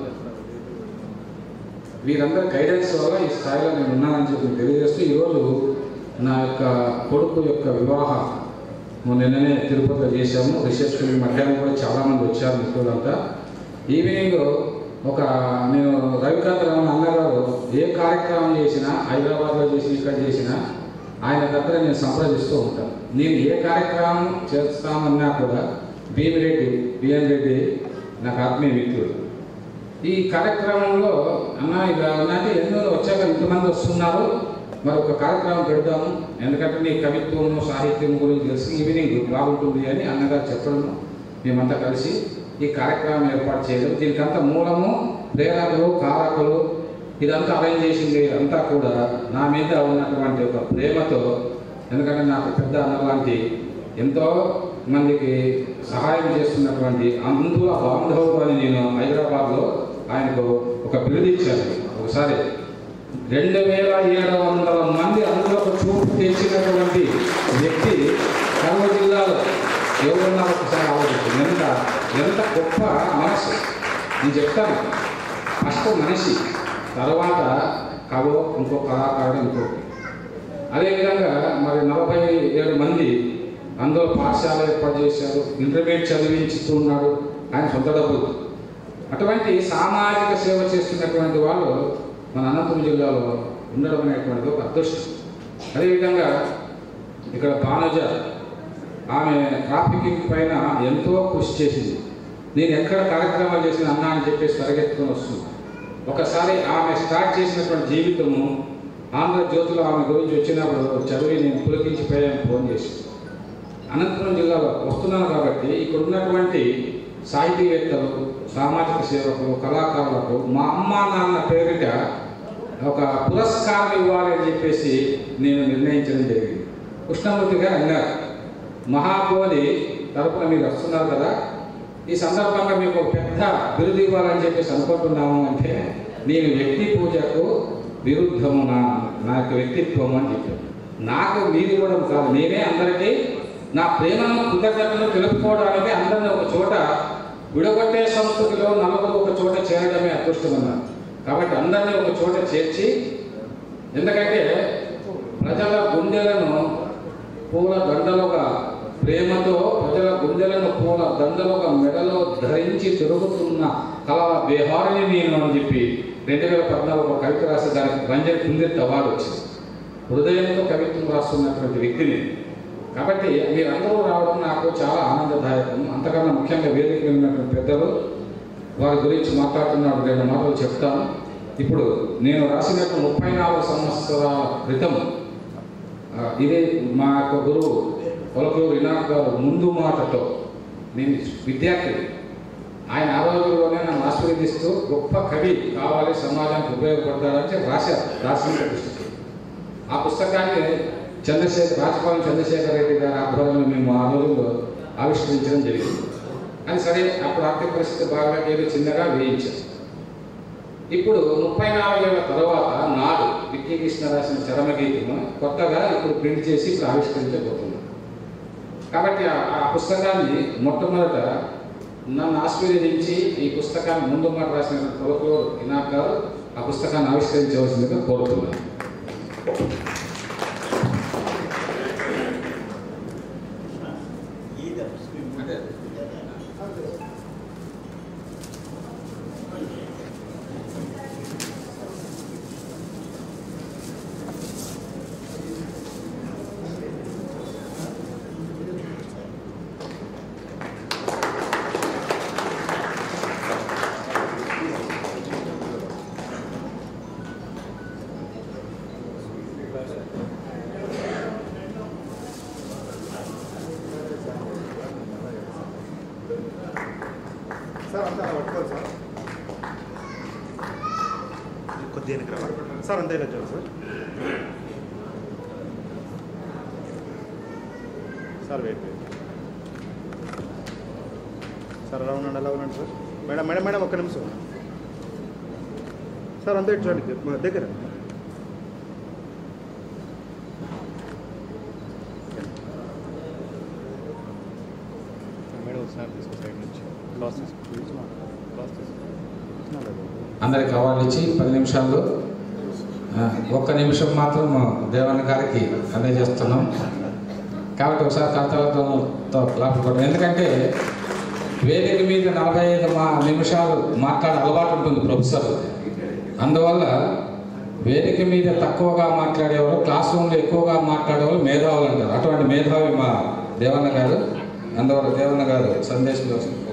వీరందరి గైడెన్స్ వల్ల ఈ స్థాయిలో నేను ఉన్నానని చెప్పి తెలియజేస్తూ ఈరోజు నా యొక్క కొడుకు యొక్క వివాహం నిన్ననే తిరుపతిలో చేశాము రిసెప్షన్ మధ్యాహ్నం కూడా చాలామంది వచ్చారు మిత్రులంతా ఈవినింగ్ ఒక నేను రవికాంత్ రమణ అన్నగారు ఏ కార్యక్రమం చేసినా హైదరాబాద్లో చేసి ఇక్కడ చేసినా ఆయన దగ్గర నేను సంప్రదిస్తూ ఉంటాను నేను ఏ కార్యక్రమం చేస్తామన్నా కూడా భీమిరెడ్డి బిఎన్ రెడ్డి నాకు ఆత్మీయ మిత్రుడు ఈ కార్యక్రమంలో అన్న ఇలా ఉన్నట్టు ఎన్నో వచ్చాక ఇంతమంది వస్తున్నారు మరి ఒక కార్యక్రమం పెడదాము ఎందుకంటే నీ కవిత్వము సాహిత్యం గురించి తెలిసి ఈవినింగ్ బాగుంటుంది అని అన్నగారు చెప్పడం మేమంతా కలిసి ఈ కార్యక్రమం ఏర్పాటు చేయడం దీనికంతా మూలము ప్రేరకులు కారకులు ఇదంతా అరేంజ్ చేసింది అంతా కూడా నా మీద ఉన్నటువంటి ఒక ప్రేమతో ఎందుకంటే నాకు పెద్ద అన్న లాంటి ఎంతో మందికి సహాయం చేస్తున్నటువంటి అందులో బాంధవుడు అని నేను హైదరాబాద్లో ఆయనకు ఒక బిరుదు ఇచ్చాను ఒకసారి రెండు వేల ఏడు వందల మంది అందులో ఒక చూపు తెచ్చినటువంటి వ్యక్తి కర్వ జిల్లాలో ఎవరున్నారు ఒకసారి ఆలోచించండి ఎంత ఎంత గొప్ప మనసు నేను చెప్తాను ఫస్ట్ మనిషి తర్వాత కవో ఇంకో కళాకారుడు ఇంకో అదేవిధంగా మరి నలభై ఏడు మంది అందులో పాఠశాల ఏర్పాటు చేశారు ఇంటర్మీడియట్ చదివించుతున్నాడు ఆయన సొంత డబ్బులు అటువంటి సామాజిక సేవ చేస్తున్నటువంటి వాళ్ళు మన అనంతపురం జిల్లాలో ఉండడం అనేటువంటిది ఒక అదృష్టం అదేవిధంగా ఇక్కడ భానుజ ఆమె ట్రాఫికింగ్ పైన ఎంతో కృషి చేసింది నేను ఎక్కడ కార్యక్రమాలు చేసిన అన్నా అని చెప్పేసి పరిగెత్తుకొని వస్తుంది ఒకసారి ఆమె స్టార్ట్ చేసినటువంటి జీవితము ఆంధ్రజ్యోతిలో ఆమె గురించి వచ్చినప్పుడు చదివి నేను పులకించిపోయాను ఫోన్ చేసి అనంతపురం జిల్లాలో వస్తున్నాను కాబట్టి ఇక్కడ ఉన్నటువంటి సాహితీవేత్తలు సామాజిక సేవకులు కళాకారులకు మా అమ్మ నాన్న పేరిట ఒక పురస్కారం ఇవ్వాలి అని చెప్పేసి నేను నిర్ణయించడం జరిగింది కృష్ణమూర్తి గారు అన్నారు మహాబోధి తరపున మీరు వస్తున్నారు కదా ఈ సందర్భంగా మీకు ఒక పెద్ద బిరుదు ఇవ్వాలని చెప్పేసి అనుకుంటున్నాము అంటే నేను వ్యక్తి పూజకు విరుద్ధము నా నా యొక్క వ్యక్తిత్వం అని చెప్పాను నాకు మీరు ఇవ్వడం కాదు నేనే అందరికీ నా ప్రేమను కృతజ్ఞతను తెలుపుకోవడానికి అందరిని ఒక చోట విడగొట్టే సంస్కృతిలో నలుగురు ఒక చోట చేరడమే అదృష్టం అన్నారు కాబట్టి అందరినీ ఒక చోట చేర్చి ఎందుకంటే ప్రజల గుండెలను పూల దండలుగా ప్రేమతో ప్రజల గుండెలను పూల దండలుగా మెడలో ధరించి తిరుగుతున్న కళ బేహారిని నేను అని చెప్పి రెండు వేల పద్నాలుగు ఒక కవిత రాసి దానికి రంజన్ కుందిత్ అవార్డు వచ్చింది హృదయంతో కవిత్వం రాస్తున్నటువంటి వ్యక్తిని కాబట్టి మీరందరూ రావడం నాకు చాలా ఆనందదాయకం అంతకన్నా ముఖ్యంగా వేదిక మీద ఉన్నటువంటి పెద్దలు వారి గురించి మాట్లాడుతున్నాడు రెండు మాటలు చెప్తాను ఇప్పుడు నేను రాసినట్టు ముప్పై నాలుగు సంవత్సరాల క్రితం ఆ, ఇదే మా యొక్క గురువు పొలకూరు వినాయక్ గారు ముందు మాటతో నేను విద్యార్థి ఆయన ఆ రోజుల్లోనే నన్ను ఆశీర్వదిస్తూ గొప్ప కవి కావాలి సమాజానికి ఉపయోగపడతాడని చెప్పి రాశారు రాసిన పుస్తకం ఆ పుస్తకాన్ని చంద్రశేఖర్ రాజపాలెం చంద్రశేఖర్ రెడ్డి గారి ఆధ్వర్యంలో మేము ఆ రోజుల్లో ఆవిష్కరించడం జరిగింది అని సరే అప్పుడు ఆర్థిక పరిస్థితి బాగా ఏదో చిన్నగా వేయించారు ఇప్పుడు ముప్పై నాలుగేళ్ల తర్వాత నాడు విక్కీ కృష్ణ రాసిన చరమగీతము కొత్తగా ఇప్పుడు ప్రింట్ చేసి ఇప్పుడు ఆవిష్కరించబోతున్నాం కాబట్టి ఆ- ఆ పుస్తకాన్ని మొట్టమొదట నన్ను ఆశీర్వదించి ఈ పుస్తకాన్ని ముందు మాట రాసిన కొలకూరు ఇనాక్ గారు ఆ పుస్తకాన్ని ఆవిష్కరించవలసిందిగా కోరుతున్నాను సార్ అంతా పట్టుకోవాలి సార్ కొద్దిగా వెనక్కి రావా సార్ అంతే ఇలా చూడండి sir sir wait wait sir ఎలా ఉండండి ఎలా ఉండండి సార్ మేడం మేడం మేడం ఒక్క నిమిషం సార్ అంతే ఇటు చూడండి మా దగ్గర మేడం ఒకసారి తీసుకో సైడ్ నుంచి లాస్ తీసుకో లాస్ తీసుకో అందరికి అవార్డు ఇచ్చి పది నిమిషాల్లో ఆ, ఒక్క నిమిషం మాత్రం దేవన్న గారికి అందజేస్తున్నాం కాబట్టి ఒకసారి కర్తలతో లాభపడడం ఎందుకంటే వేదిక మీద నలభై ఐదు మా నిమిషాలు మాట్లాడే అలవాటు ఉంటుంది ప్రొఫెసర్ అందువల్ల వేదిక మీద తక్కువగా మాట్లాడేవారు క్లాస్ రూమ్లో ఎక్కువగా మాట్లాడేవాళ్ళు మేధావులు అంటారు అటువంటి మేధావి మా దేవన్న గారు అందువల్ల దేవన్న గారు సందేశం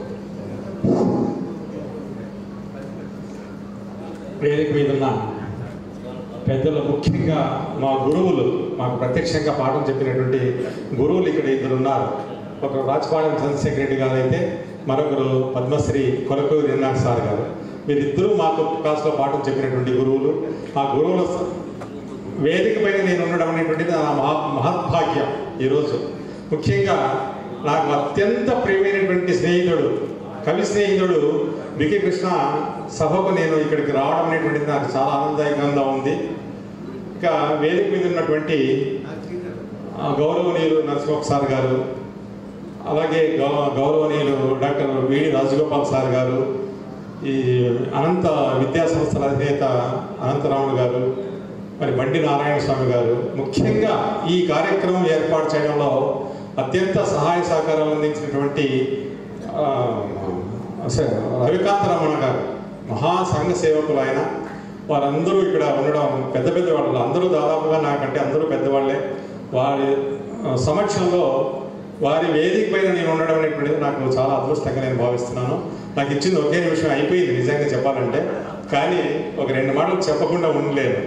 వేదిక మీద ఉన్న పెద్దలు ముఖ్యంగా మా గురువులు మాకు ప్రత్యక్షంగా పాఠం చెప్పినటువంటి గురువులు ఇక్కడ ఇద్దరు ఉన్నారు ఒకరు రాజపాలెం చంద్రశేఖర రెడ్డి గారు అయితే మరొకరు పద్మశ్రీ కొలకూరి ఎన్నాడు సార్ గారు వీరిద్దరూ మాకు క్లాస్లో పాఠం చెప్పినటువంటి గురువులు ఆ గురువుల స- వేదిక పైన నేను ఉండడం అనేటువంటిది నా మహా మహద్భాగ్యం ఈరోజు ముఖ్యంగా నాకు అత్యంత ప్రియమైనటువంటి స్నేహితుడు కవి స్నేహితుడు వికి కృష్ణ సభకు నేను ఇక్కడికి రావడం అనేటువంటిది నాకు చాలా ఆనందదాయకంగా ఉంది ఇక వేదిక మీద ఉన్నటువంటి ఆ, గౌరవనీయులు నరసింహ సార్ గారు అలాగే గౌ- గౌరవనీయులు డాక్టర్ విడి రాజగోపాల్ సార్ గారు ఈ అనంత విద్యా సంస్థల అధినేత అనంతరాములు గారు మరి బండి నారాయణ స్వామి గారు ముఖ్యంగా ఈ కార్యక్రమం ఏర్పాటు చేయడంలో అత్యంత సహాయ సహకారాలు అందించినటువంటి ఆ, స- రవికాంత రమణ గారు మహా సంఘ సేవకులు ఆయన వారందరూ ఇక్కడ ఉండడం పెద్ద పెద్ద వాళ్ళు అందరూ దాదాపుగా నాకంటే అందరూ పెద్దవాళ్ళే వారి ఆ, సమక్షంలో వారి వేదిక పైన నేను ఉండడం అనేటువంటిది నాకు చాలా అదృష్టంగా నేను భావిస్తున్నాను నాకు ఇచ్చింది ఒకే నిమిషం అయిపోయింది నిజంగా చెప్పాలంటే కానీ ఒక రెండు మాటలు చెప్పకుండా ఉండలేను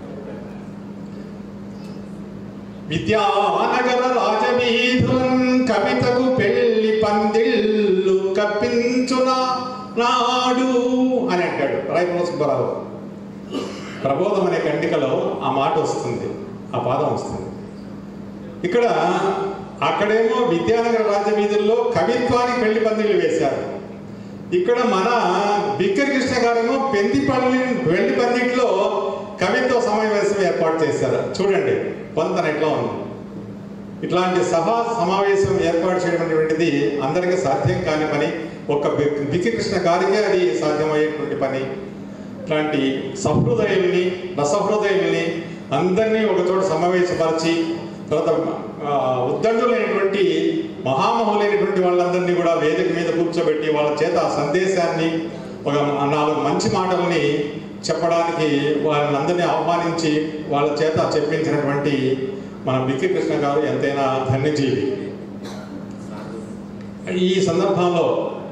విద్యానగర రాజవీధులం కవితకు పెళ్లి పందిళ్ళు కప్పించున నాడు అని అంటాడు రాయపుల సుబ్బారావు ప్రబోధం అనే కండికలో ఆ మాట వస్తుంది ఆ పాదం వస్తుంది ఇక్కడ అక్కడేమో విద్యానగర రాజవీధుల్లో కవిత్వానికి పెళ్లి పందిళ్ళు వేశారు ఇక్కడ మన బిక్కర్ కృష్ణ గారేమో పెందిపల్లి వెండి పందిట్లో కవిత్వ సమావేశం ఏర్పాటు చేశారు చూడండి పొంతన ఎట్లా ఉంది ఇట్లాంటి సభా సమావేశం ఏర్పాటు చేయడం అనేటువంటిది అందరికీ సాధ్యం కాని పని ఒక బిక్కి కృష్ణ గారికే అది సాధ్యమయ్యేటువంటి పని ఇట్లాంటి సహృదయుల్ని రసహృదయుల్ని అందరినీ ఒకచోట సమావేశపరిచి తర్వాత ఆ, ఉద్దండులైనటువంటి మహామహులైనటువంటి వాళ్ళందరినీ కూడా వేదిక మీద కూర్చోబెట్టి వాళ్ళ చేత ఆ సందేశాన్ని ఒక నాలుగు మంచి మాటల్ని చెప్పడానికి వాళ్ళని అందరినీ ఆహ్వానించి వాళ్ళ చేత చెప్పించినటువంటి మన బిక్కి కృష్ణ గారు ఎంతైనా ధన్యజీవి ఈ సందర్భంలో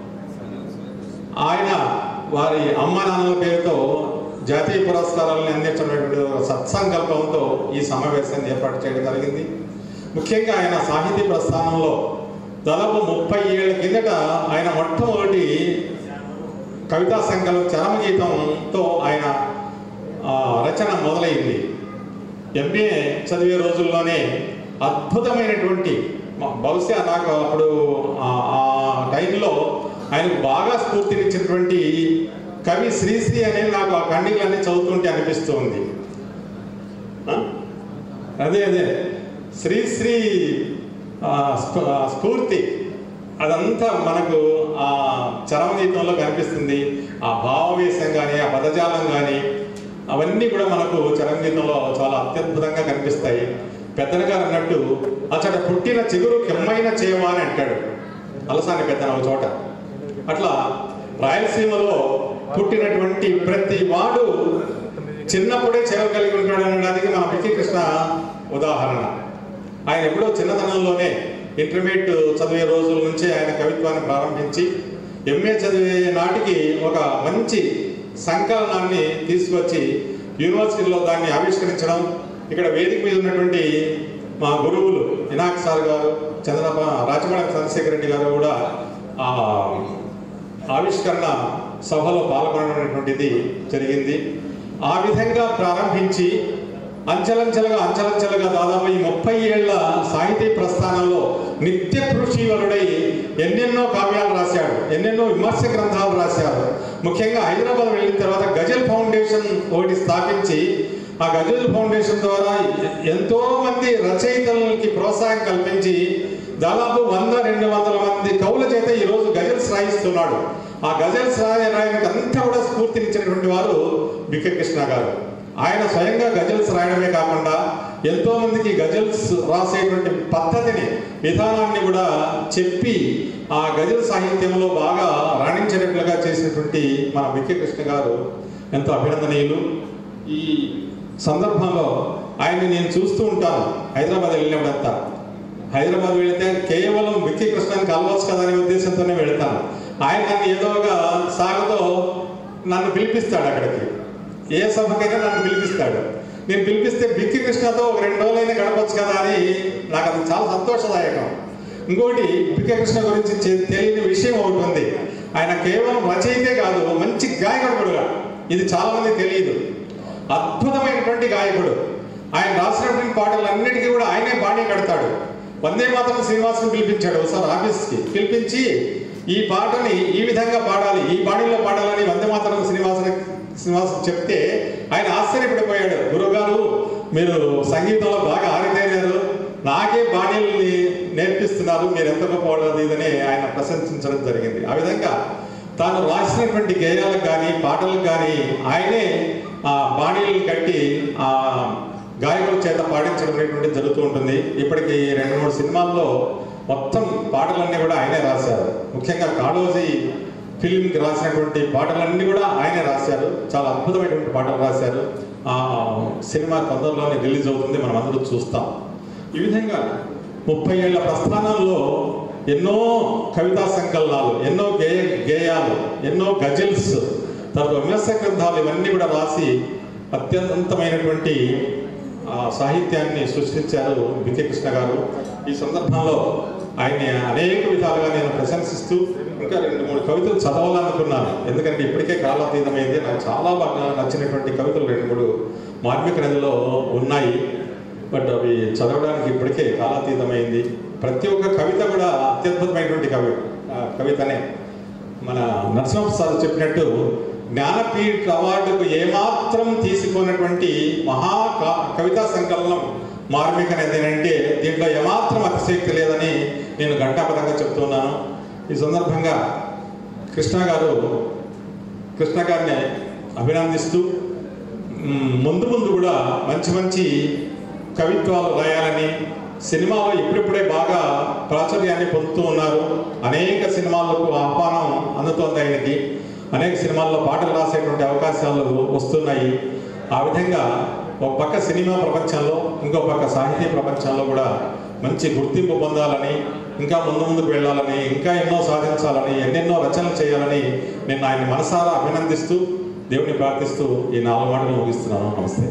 ఆయన వారి అమ్మ నాన్నల పేరుతో జాతీయ పురస్కారాలను అందించినటువంటి ఒక సత్సంకల్పంతో ఈ సమావేశాన్ని ఏర్పాటు చేయడం జరిగింది ముఖ్యంగా ఆయన సాహితీ ప్రస్థానంలో దాదాపు ముప్పై ఏళ్ళ కిందట ఆయన మొట్టమొదటి కవితా సంకలనం చరమగీతంతో ఆయన ఆ, రచన మొదలైంది ఎంఏ చదివే రోజుల్లోనే అద్భుతమైనటువంటి మ- బహుశా నాకు అప్పుడు ఆ- ఆ టైంలో ఆయనకు బాగా స్ఫూర్తినిచ్చినటువంటి కవి శ్రీశ్రీ అనేది నాకు ఆ ఖండికలన్నీ చదువుతుంటే అనిపిస్తూ ఉంది ఆ? అదే అదే శ్రీశ్రీ ఆ, స్ఫ- ఆ స్ఫూర్తి అదంతా మనకు ఆ చరమగీతంలో కనిపిస్తుంది ఆ భావవేశం కానీ ఆ పదజాలం కానీ అవన్నీ కూడా మనకు చరమగీతంలో చాలా అత్యద్భుతంగా కనిపిస్తాయి పెద్దన గారు అన్నట్టు అచ్చట పుట్టిన చిగురు కెమ్మైన చేయమా అని అంటాడు అలసాని పెద్దన ఒక చోట అట్లా రాయలసీమలో పుట్టినటువంటి ప్రతి వాడు చిన్నప్పుడే చేవ కలిగి ఉంటాడు అనడానికి మన పిక్కి కృష్ణ ఉదాహరణ ఆయన ఎప్పుడో చిన్నతనంలోనే ఇంటర్మీడియట్ చదివే రోజుల నుంచి ఆయన కవిత్వాన్ని ప్రారంభించి ఎంఏ చదివే నాటికి ఒక మంచి సంకలనాన్ని తీసుకొచ్చి యూనివర్సిటీలో దాన్ని ఆవిష్కరించడం ఇక్కడ వేదిక మీద ఉన్నటువంటి మా గురువులు వినాయక్ సార్ గారు చంద్రప రాచమణి చంద్రశేఖర్ రెడ్డి గారు కూడా ఆ ఆవిష్కరణ సభలో పాల్గొనటువంటిది జరిగింది ఆ విధంగా ప్రారంభించి అంచెలంచెలుగా అంచెలంచెలుగా దాదాపు ఈ ముప్పై ఏళ్ల సాహితీ ప్రస్థానంలో నిత్య కృషివరుడై ఎన్నెన్నో కావ్యాలు రాశాడు ఎన్నెన్నో విమర్శ గ్రంథాలు రాశాడు ముఖ్యంగా హైదరాబాద్ వెళ్ళిన తర్వాత గజల్ ఫౌండేషన్ ఒకటి స్థాపించి ఆ గజల్ ఫౌండేషన్ ద్వారా ఎంతో మంది రచయితలకి ప్రోత్సాహం కల్పించి దాదాపు వంద రెండు వందల మంది కవుల చేత ఈరోజు గజల్స్ రాయిస్తున్నాడు ఆ గజల్స్ రాయ రాయడానికి అంతా కూడా స్ఫూర్తినిచ్చినటువంటి వారు బిక్క కృష్ణ గారు ఆయన స్వయంగా గజల్స్ రాయడమే కాకుండా ఎంతో మందికి గజల్స్ రాసేటువంటి పద్ధతిని విధానాన్ని కూడా చెప్పి ఆ గజల్ సాహిత్యంలో బాగా రాణించేటట్లుగా చేసినటువంటి మన బిక్క కృష్ణ గారు ఎంతో అభినందనీయులు ఈ సందర్భంలో ఆయన్ని నేను చూస్తూ ఉంటాను హైదరాబాద్ వెళ్ళినప్పుడంతా హైదరాబాద్ వెళితే కేవలం విక్కీ కృష్ణని కలవచ్చు కదా అనే ఉద్దేశంతోనే వెళ్తాను ఆయన నన్ను ఏదో ఒక సాగుతో నన్ను పిలిపిస్తాడు అక్కడికి ఏ సభకైనా నన్ను పిలిపిస్తాడు నేను పిలిపిస్తే బిక్కి కృష్ణతో ఒక రెండు రోజులైనా గడపచ్చు కదా అని నాకు అది చాలా సంతోషదాయకం ఇంకోటి బిక్కి కృష్ణ గురించి చె- తెలియని విషయం ఒకటి ఉంది ఆయన కేవలం రచయితే కాదు మంచి గాయకుడు కూడా ఇది చాలా మంది తెలియదు అద్భుతమైనటువంటి గాయకుడు ఆయన రాసినటువంటి పాటలన్నిటికీ కూడా ఆయనే బాణీ కడతాడు వందే మాత్రం శ్రీనివాసుని పిలిపించాడు ఒకసారి ఆఫీస్కి పిలిపించి ఈ పాటని ఈ విధంగా పాడాలి ఈ బాణీలో పాడాలని వందే మాత్రం శ్రీనివాసుని శ్రీనివాసు చెప్తే ఆయన ఆశ్చర్యపడిపోయాడు గురుగారు మీరు సంగీతంలో బాగా ఆరితేరారు నాకే బాణీల్ని నేర్పిస్తున్నారు మీరు ఎంత గొప్పవాళ్ళు అది ఇదని ఆయన ప్రశంసించడం జరిగింది ఆ విధంగా తాను రాసినటువంటి గేయాలకు కానీ పాటలకు కానీ ఆయనే ఆ బాణీలను కట్టి ఆ గాయకుల చేత పాడించడం అనేటువంటిది జరుగుతూ ఉంటుంది ఇప్పటికి రెండు మూడు సినిమాల్లో మొత్తం పాటలన్నీ కూడా ఆయనే రాశారు ముఖ్యంగా కాళోజీ ఫిల్మ్కి రాసినటువంటి పాటలన్నీ కూడా ఆయనే రాశారు చాలా అద్భుతమైనటువంటి పాటలు రాశారు ఆ సినిమా తొందరలోనే రిలీజ్ అవుతుంది మనం అందరూ చూస్తాం ఈ విధంగా ముప్పై ఏళ్ల ప్రస్థానంలో ఎన్నో కవితా సంకలనాలు ఎన్నో గేయ గేయాలు ఎన్నో గజల్స్ తర్వాత విమర్శ గ్రంథాలు ఇవన్నీ కూడా రాసి అత్యంతమైనటువంటి ఆ, సాహిత్యాన్ని సృష్టించారు బికే కృష్ణ గారు ఈ సందర్భంలో ఆయన్ని అనేక విధాలుగా నేను ప్రశంసిస్తూ ఇంకా రెండు మూడు కవితలు చదవాలనుకున్నాను ఎందుకంటే ఇప్పటికే కాలాతీతమైంది నాకు చాలా బాగా నచ్చినటువంటి కవితలు రెండు మూడు మార్మిక నదిలో ఉన్నాయి బట్ అవి చదవడానికి ఇప్పటికే కాలాతీతమైంది ప్రతి ఒక్క కవిత కూడా అత్యద్భుతమైనటువంటి కవి ఆ, కవితనే మన నరసింహప్రసాద్ చెప్పినట్టు జ్ఞానపీఠ అవార్డుకు ఏమాత్రం తీసుకున్నటువంటి మహా క- కవితా సంకలనం మార్మిక అనేది అంటే దీంట్లో ఏమాత్రం అతిశక్తి లేదని నేను ఘంటాపదంగా చెప్తున్నాను ఈ సందర్భంగా కృష్ణ గారు కృష్ణ గారిని అభినందిస్తూ మ్, ముందు ముందు కూడా మంచి మంచి కవిత్వాలు రాయాలని సినిమాలో ఇప్పుడిప్పుడే బాగా ప్రాచుర్యాన్ని పొందుతూ ఉన్నారు అనేక సినిమాలకు ఆహ్వానం అందుతోంది ఆయనకి అనేక సినిమాల్లో పాటలు రాసేటువంటి అవకాశాలు వస్తున్నాయి ఆ విధంగా ఒక పక్క సినిమా ప్రపంచంలో ఇంకో పక్క సాహితీ ప్రపంచంలో కూడా మంచి గుర్తింపు పొందాలని ఇంకా ముందు ముందుకు వెళ్ళాలని ఇంకా ఎన్నో సాధించాలని ఎన్నెన్నో రచనలు చేయాలని నేను ఆయన్ని మనసారా అభినందిస్తూ దేవుని ప్రార్థిస్తూ ఈ నాలుగు మాటలు ముగిస్తున్నాను నమస్తే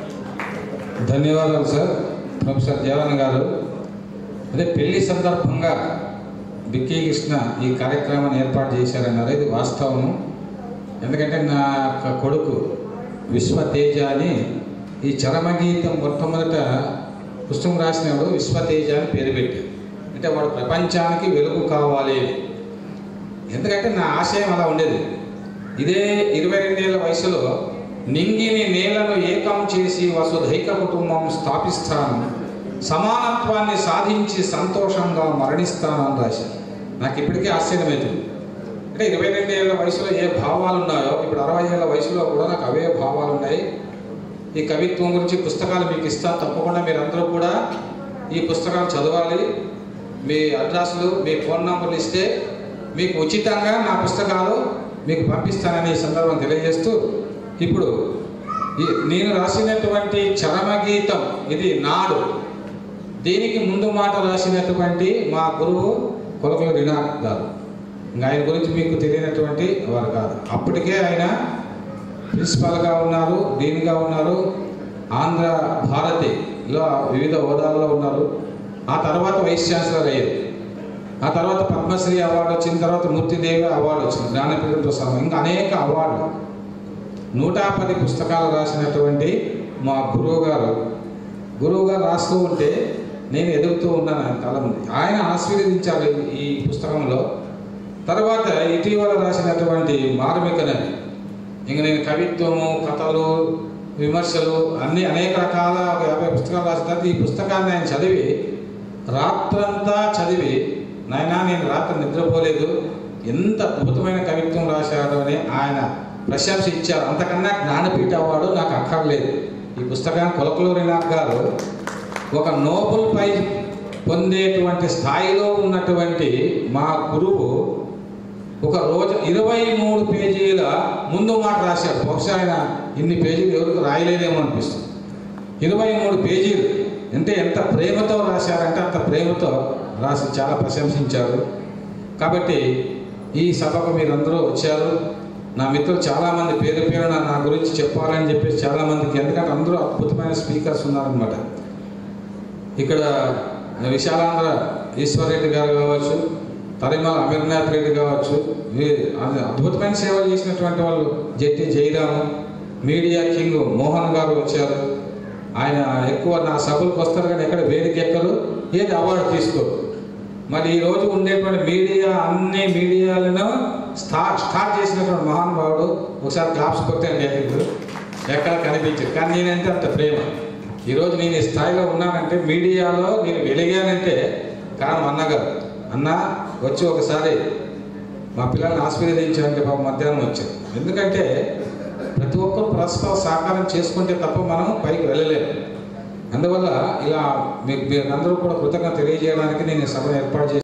ధన్యవాదాలు సార్ ప్రొఫెసర్ దేవన్ గారు అదే పెళ్లి సందర్భంగా బిక్కీ కృష్ణ ఈ కార్యక్రమాన్ని ఏర్పాటు చేశారన్నారు ఇది వాస్తవం ఎందుకంటే నా యొక్క కొడుకు విశ్వతేజ అని ఈ చరమగీతం మొట్టమొదట పుస్తకం రాసినప్పుడు విశ్వతేజ అని పేరు పెట్టారు అంటే వాడు ప్రపంచానికి వెలుగు కావాలి అని. ఎందుకంటే నా ఆశయం అలా ఉండేది ఇదే ఇరవై రెండేళ్ల వయసులో నింగిని నేలను ఏకం చేసి వసుధైక కుటుంబం స్థాపిస్తాను సమానత్వాన్ని సాధించి సంతోషంగా మరణిస్తాను అని రాశాను నాకు ఇప్పటికీ ఆశ్చర్యమవుతుంది అంటే ఇరవై రెండేళ్ల వయసులో ఏ భావాలు ఉన్నాయో ఇప్పుడు అరవై ఏళ్ళ వయసులో కూడా నాకు అవే భావాలు ఉన్నాయి ఈ కవిత్వం గురించి పుస్తకాలు మీకు ఇస్తాను తప్పకుండా మీరందరూ కూడా ఈ పుస్తకాలు చదవాలి మీ అడ్రస్లు మీ ఫోన్ నంబర్లు ఇస్తే మీకు ఉచితంగా నా పుస్తకాలు మీకు పంపిస్తానని ఈ సందర్భం తెలియజేస్తూ ఇప్పుడు ఈ నేను రాసినటువంటి చరమగీతం ఇది నాడు దీనికి ముందు మాట రాసినటువంటి మా గురువు కొలకల రినాక్ గారు ఇంకా ఆయన గురించి మీకు తెలియనటువంటి వారు కాదు అప్పటికే ఆయన ప్రిన్సిపాల్గా ఉన్నారు డీన్గా ఉన్నారు ఆంధ్ర భారతిలో వివిధ హోదాల్లో ఉన్నారు ఆ తర్వాత వైస్ ఛాన్సలర్ అయ్యారు ఆ తర్వాత పద్మశ్రీ అవార్డు వచ్చిన తర్వాత మూర్తిదేవి అవార్డు వచ్చింది జ్ఞానపీఠంతో సహా ఇంకా అనేక అవార్డులు నూట పది పుస్తకాలు రాసినటువంటి మా గురువు గారు గురువు గారు రాస్తూ ఉంటే నేను ఎదుగుతూ ఉన్నాను ఆయన కళ ఉంది ఆయన ఆశీర్వదించారు ఈ పుస్తకంలో తర్వాత ఇటీవల రాసినటువంటి మార్మిక నది ఇంక నేను కవిత్వము కథలు విమర్శలు అన్ని అనేక రకాల ఒక యాభై పుస్తకాలు రాసిన తర్వాత ఈ పుస్తకాన్ని ఆయన చదివి రాత్రంతా చదివి నాయనా నేను రాత్రి నిద్రపోలేదు ఎంత అద్భుతమైన కవిత్వం రాశాడు అని ఆయన ప్రశంస ఇచ్చారు అంతకన్నా జ్ఞానపీఠ అవార్డు నాకు అక్కర్లేదు ఈ పుస్తకాన్ని కొలకలూరి నాథ్ గారు ఒక నోబెల్ ప్రైజ్ పొందేటువంటి స్థాయిలో ఉన్నటువంటి మా గురువు ఒక రోజు ఇరవై మూడు పేజీల ముందు మాట రాశారు బహుశా ఆయన ఇన్ని పేజీలు ఎవరికి రాయలేదేమో అనిపిస్తుంది ఇరవై మూడు పేజీలు అంటే ఎంత ప్రేమతో రాశారంటే అంత ప్రేమతో రాసి చాలా ప్రశంసించారు కాబట్టి ఈ సభకు మీరందరూ వచ్చారు నా మిత్రులు చాలామంది పేరు పేరున నా గురించి చెప్పాలని చెప్పేసి చాలామందికి ఎందుకంటే అందరూ అద్భుతమైన స్పీకర్స్ ఉన్నారనమాట ఇక్కడ విశాలాంధ్ర ఈశ్వర్ గారు కావచ్చు తరిమల అమర్నాథ్ రెడ్డి కావచ్చు వీ- అది అద్భుతమైన సేవలు చేసినటువంటి వాళ్ళు జట్టి జయరాము మీడియా కింగ్ మోహన్ గారు వచ్చారు ఆయన ఎక్కువ నా సభలకు వస్తారు కానీ ఎక్కడ వేదిక ఎక్కరు ఏది అవార్డు తీసుకోరు మరి ఈ రోజు ఉండేటువంటి మీడియా అన్ని మీడియాలను స్టార్ట్ స్టార్ట్ చేసినటువంటి మహానుభావుడు ఒకసారి క్లాప్స్ కొట్టాను నేను ఎక్కడ కనిపించదు కానీ నేనంటే అంత ప్రేమ ఈరోజు నేను ఈ స్థాయిలో ఉన్నానంటే మీడియాలో నేను వెలిగానంటే కారణం అన్నగారు అన్న వచ్చి ఒకసారి మా పిల్లల్ని ఆశీర్వదించాలంటే పాపం మధ్యాహ్నం వచ్చారు ఎందుకంటే ప్రతి ఒక్కరు పరస్పర సహకారం చేసుకుంటే తప్ప మనం పైకి వెళ్ళలేము అందువల్ల ఇలా మీకు మీరు అందరూ కూడా కృతజ్ఞత తెలియజేయడానికి నేను ఈ సభ ఏర్పాటు చేసి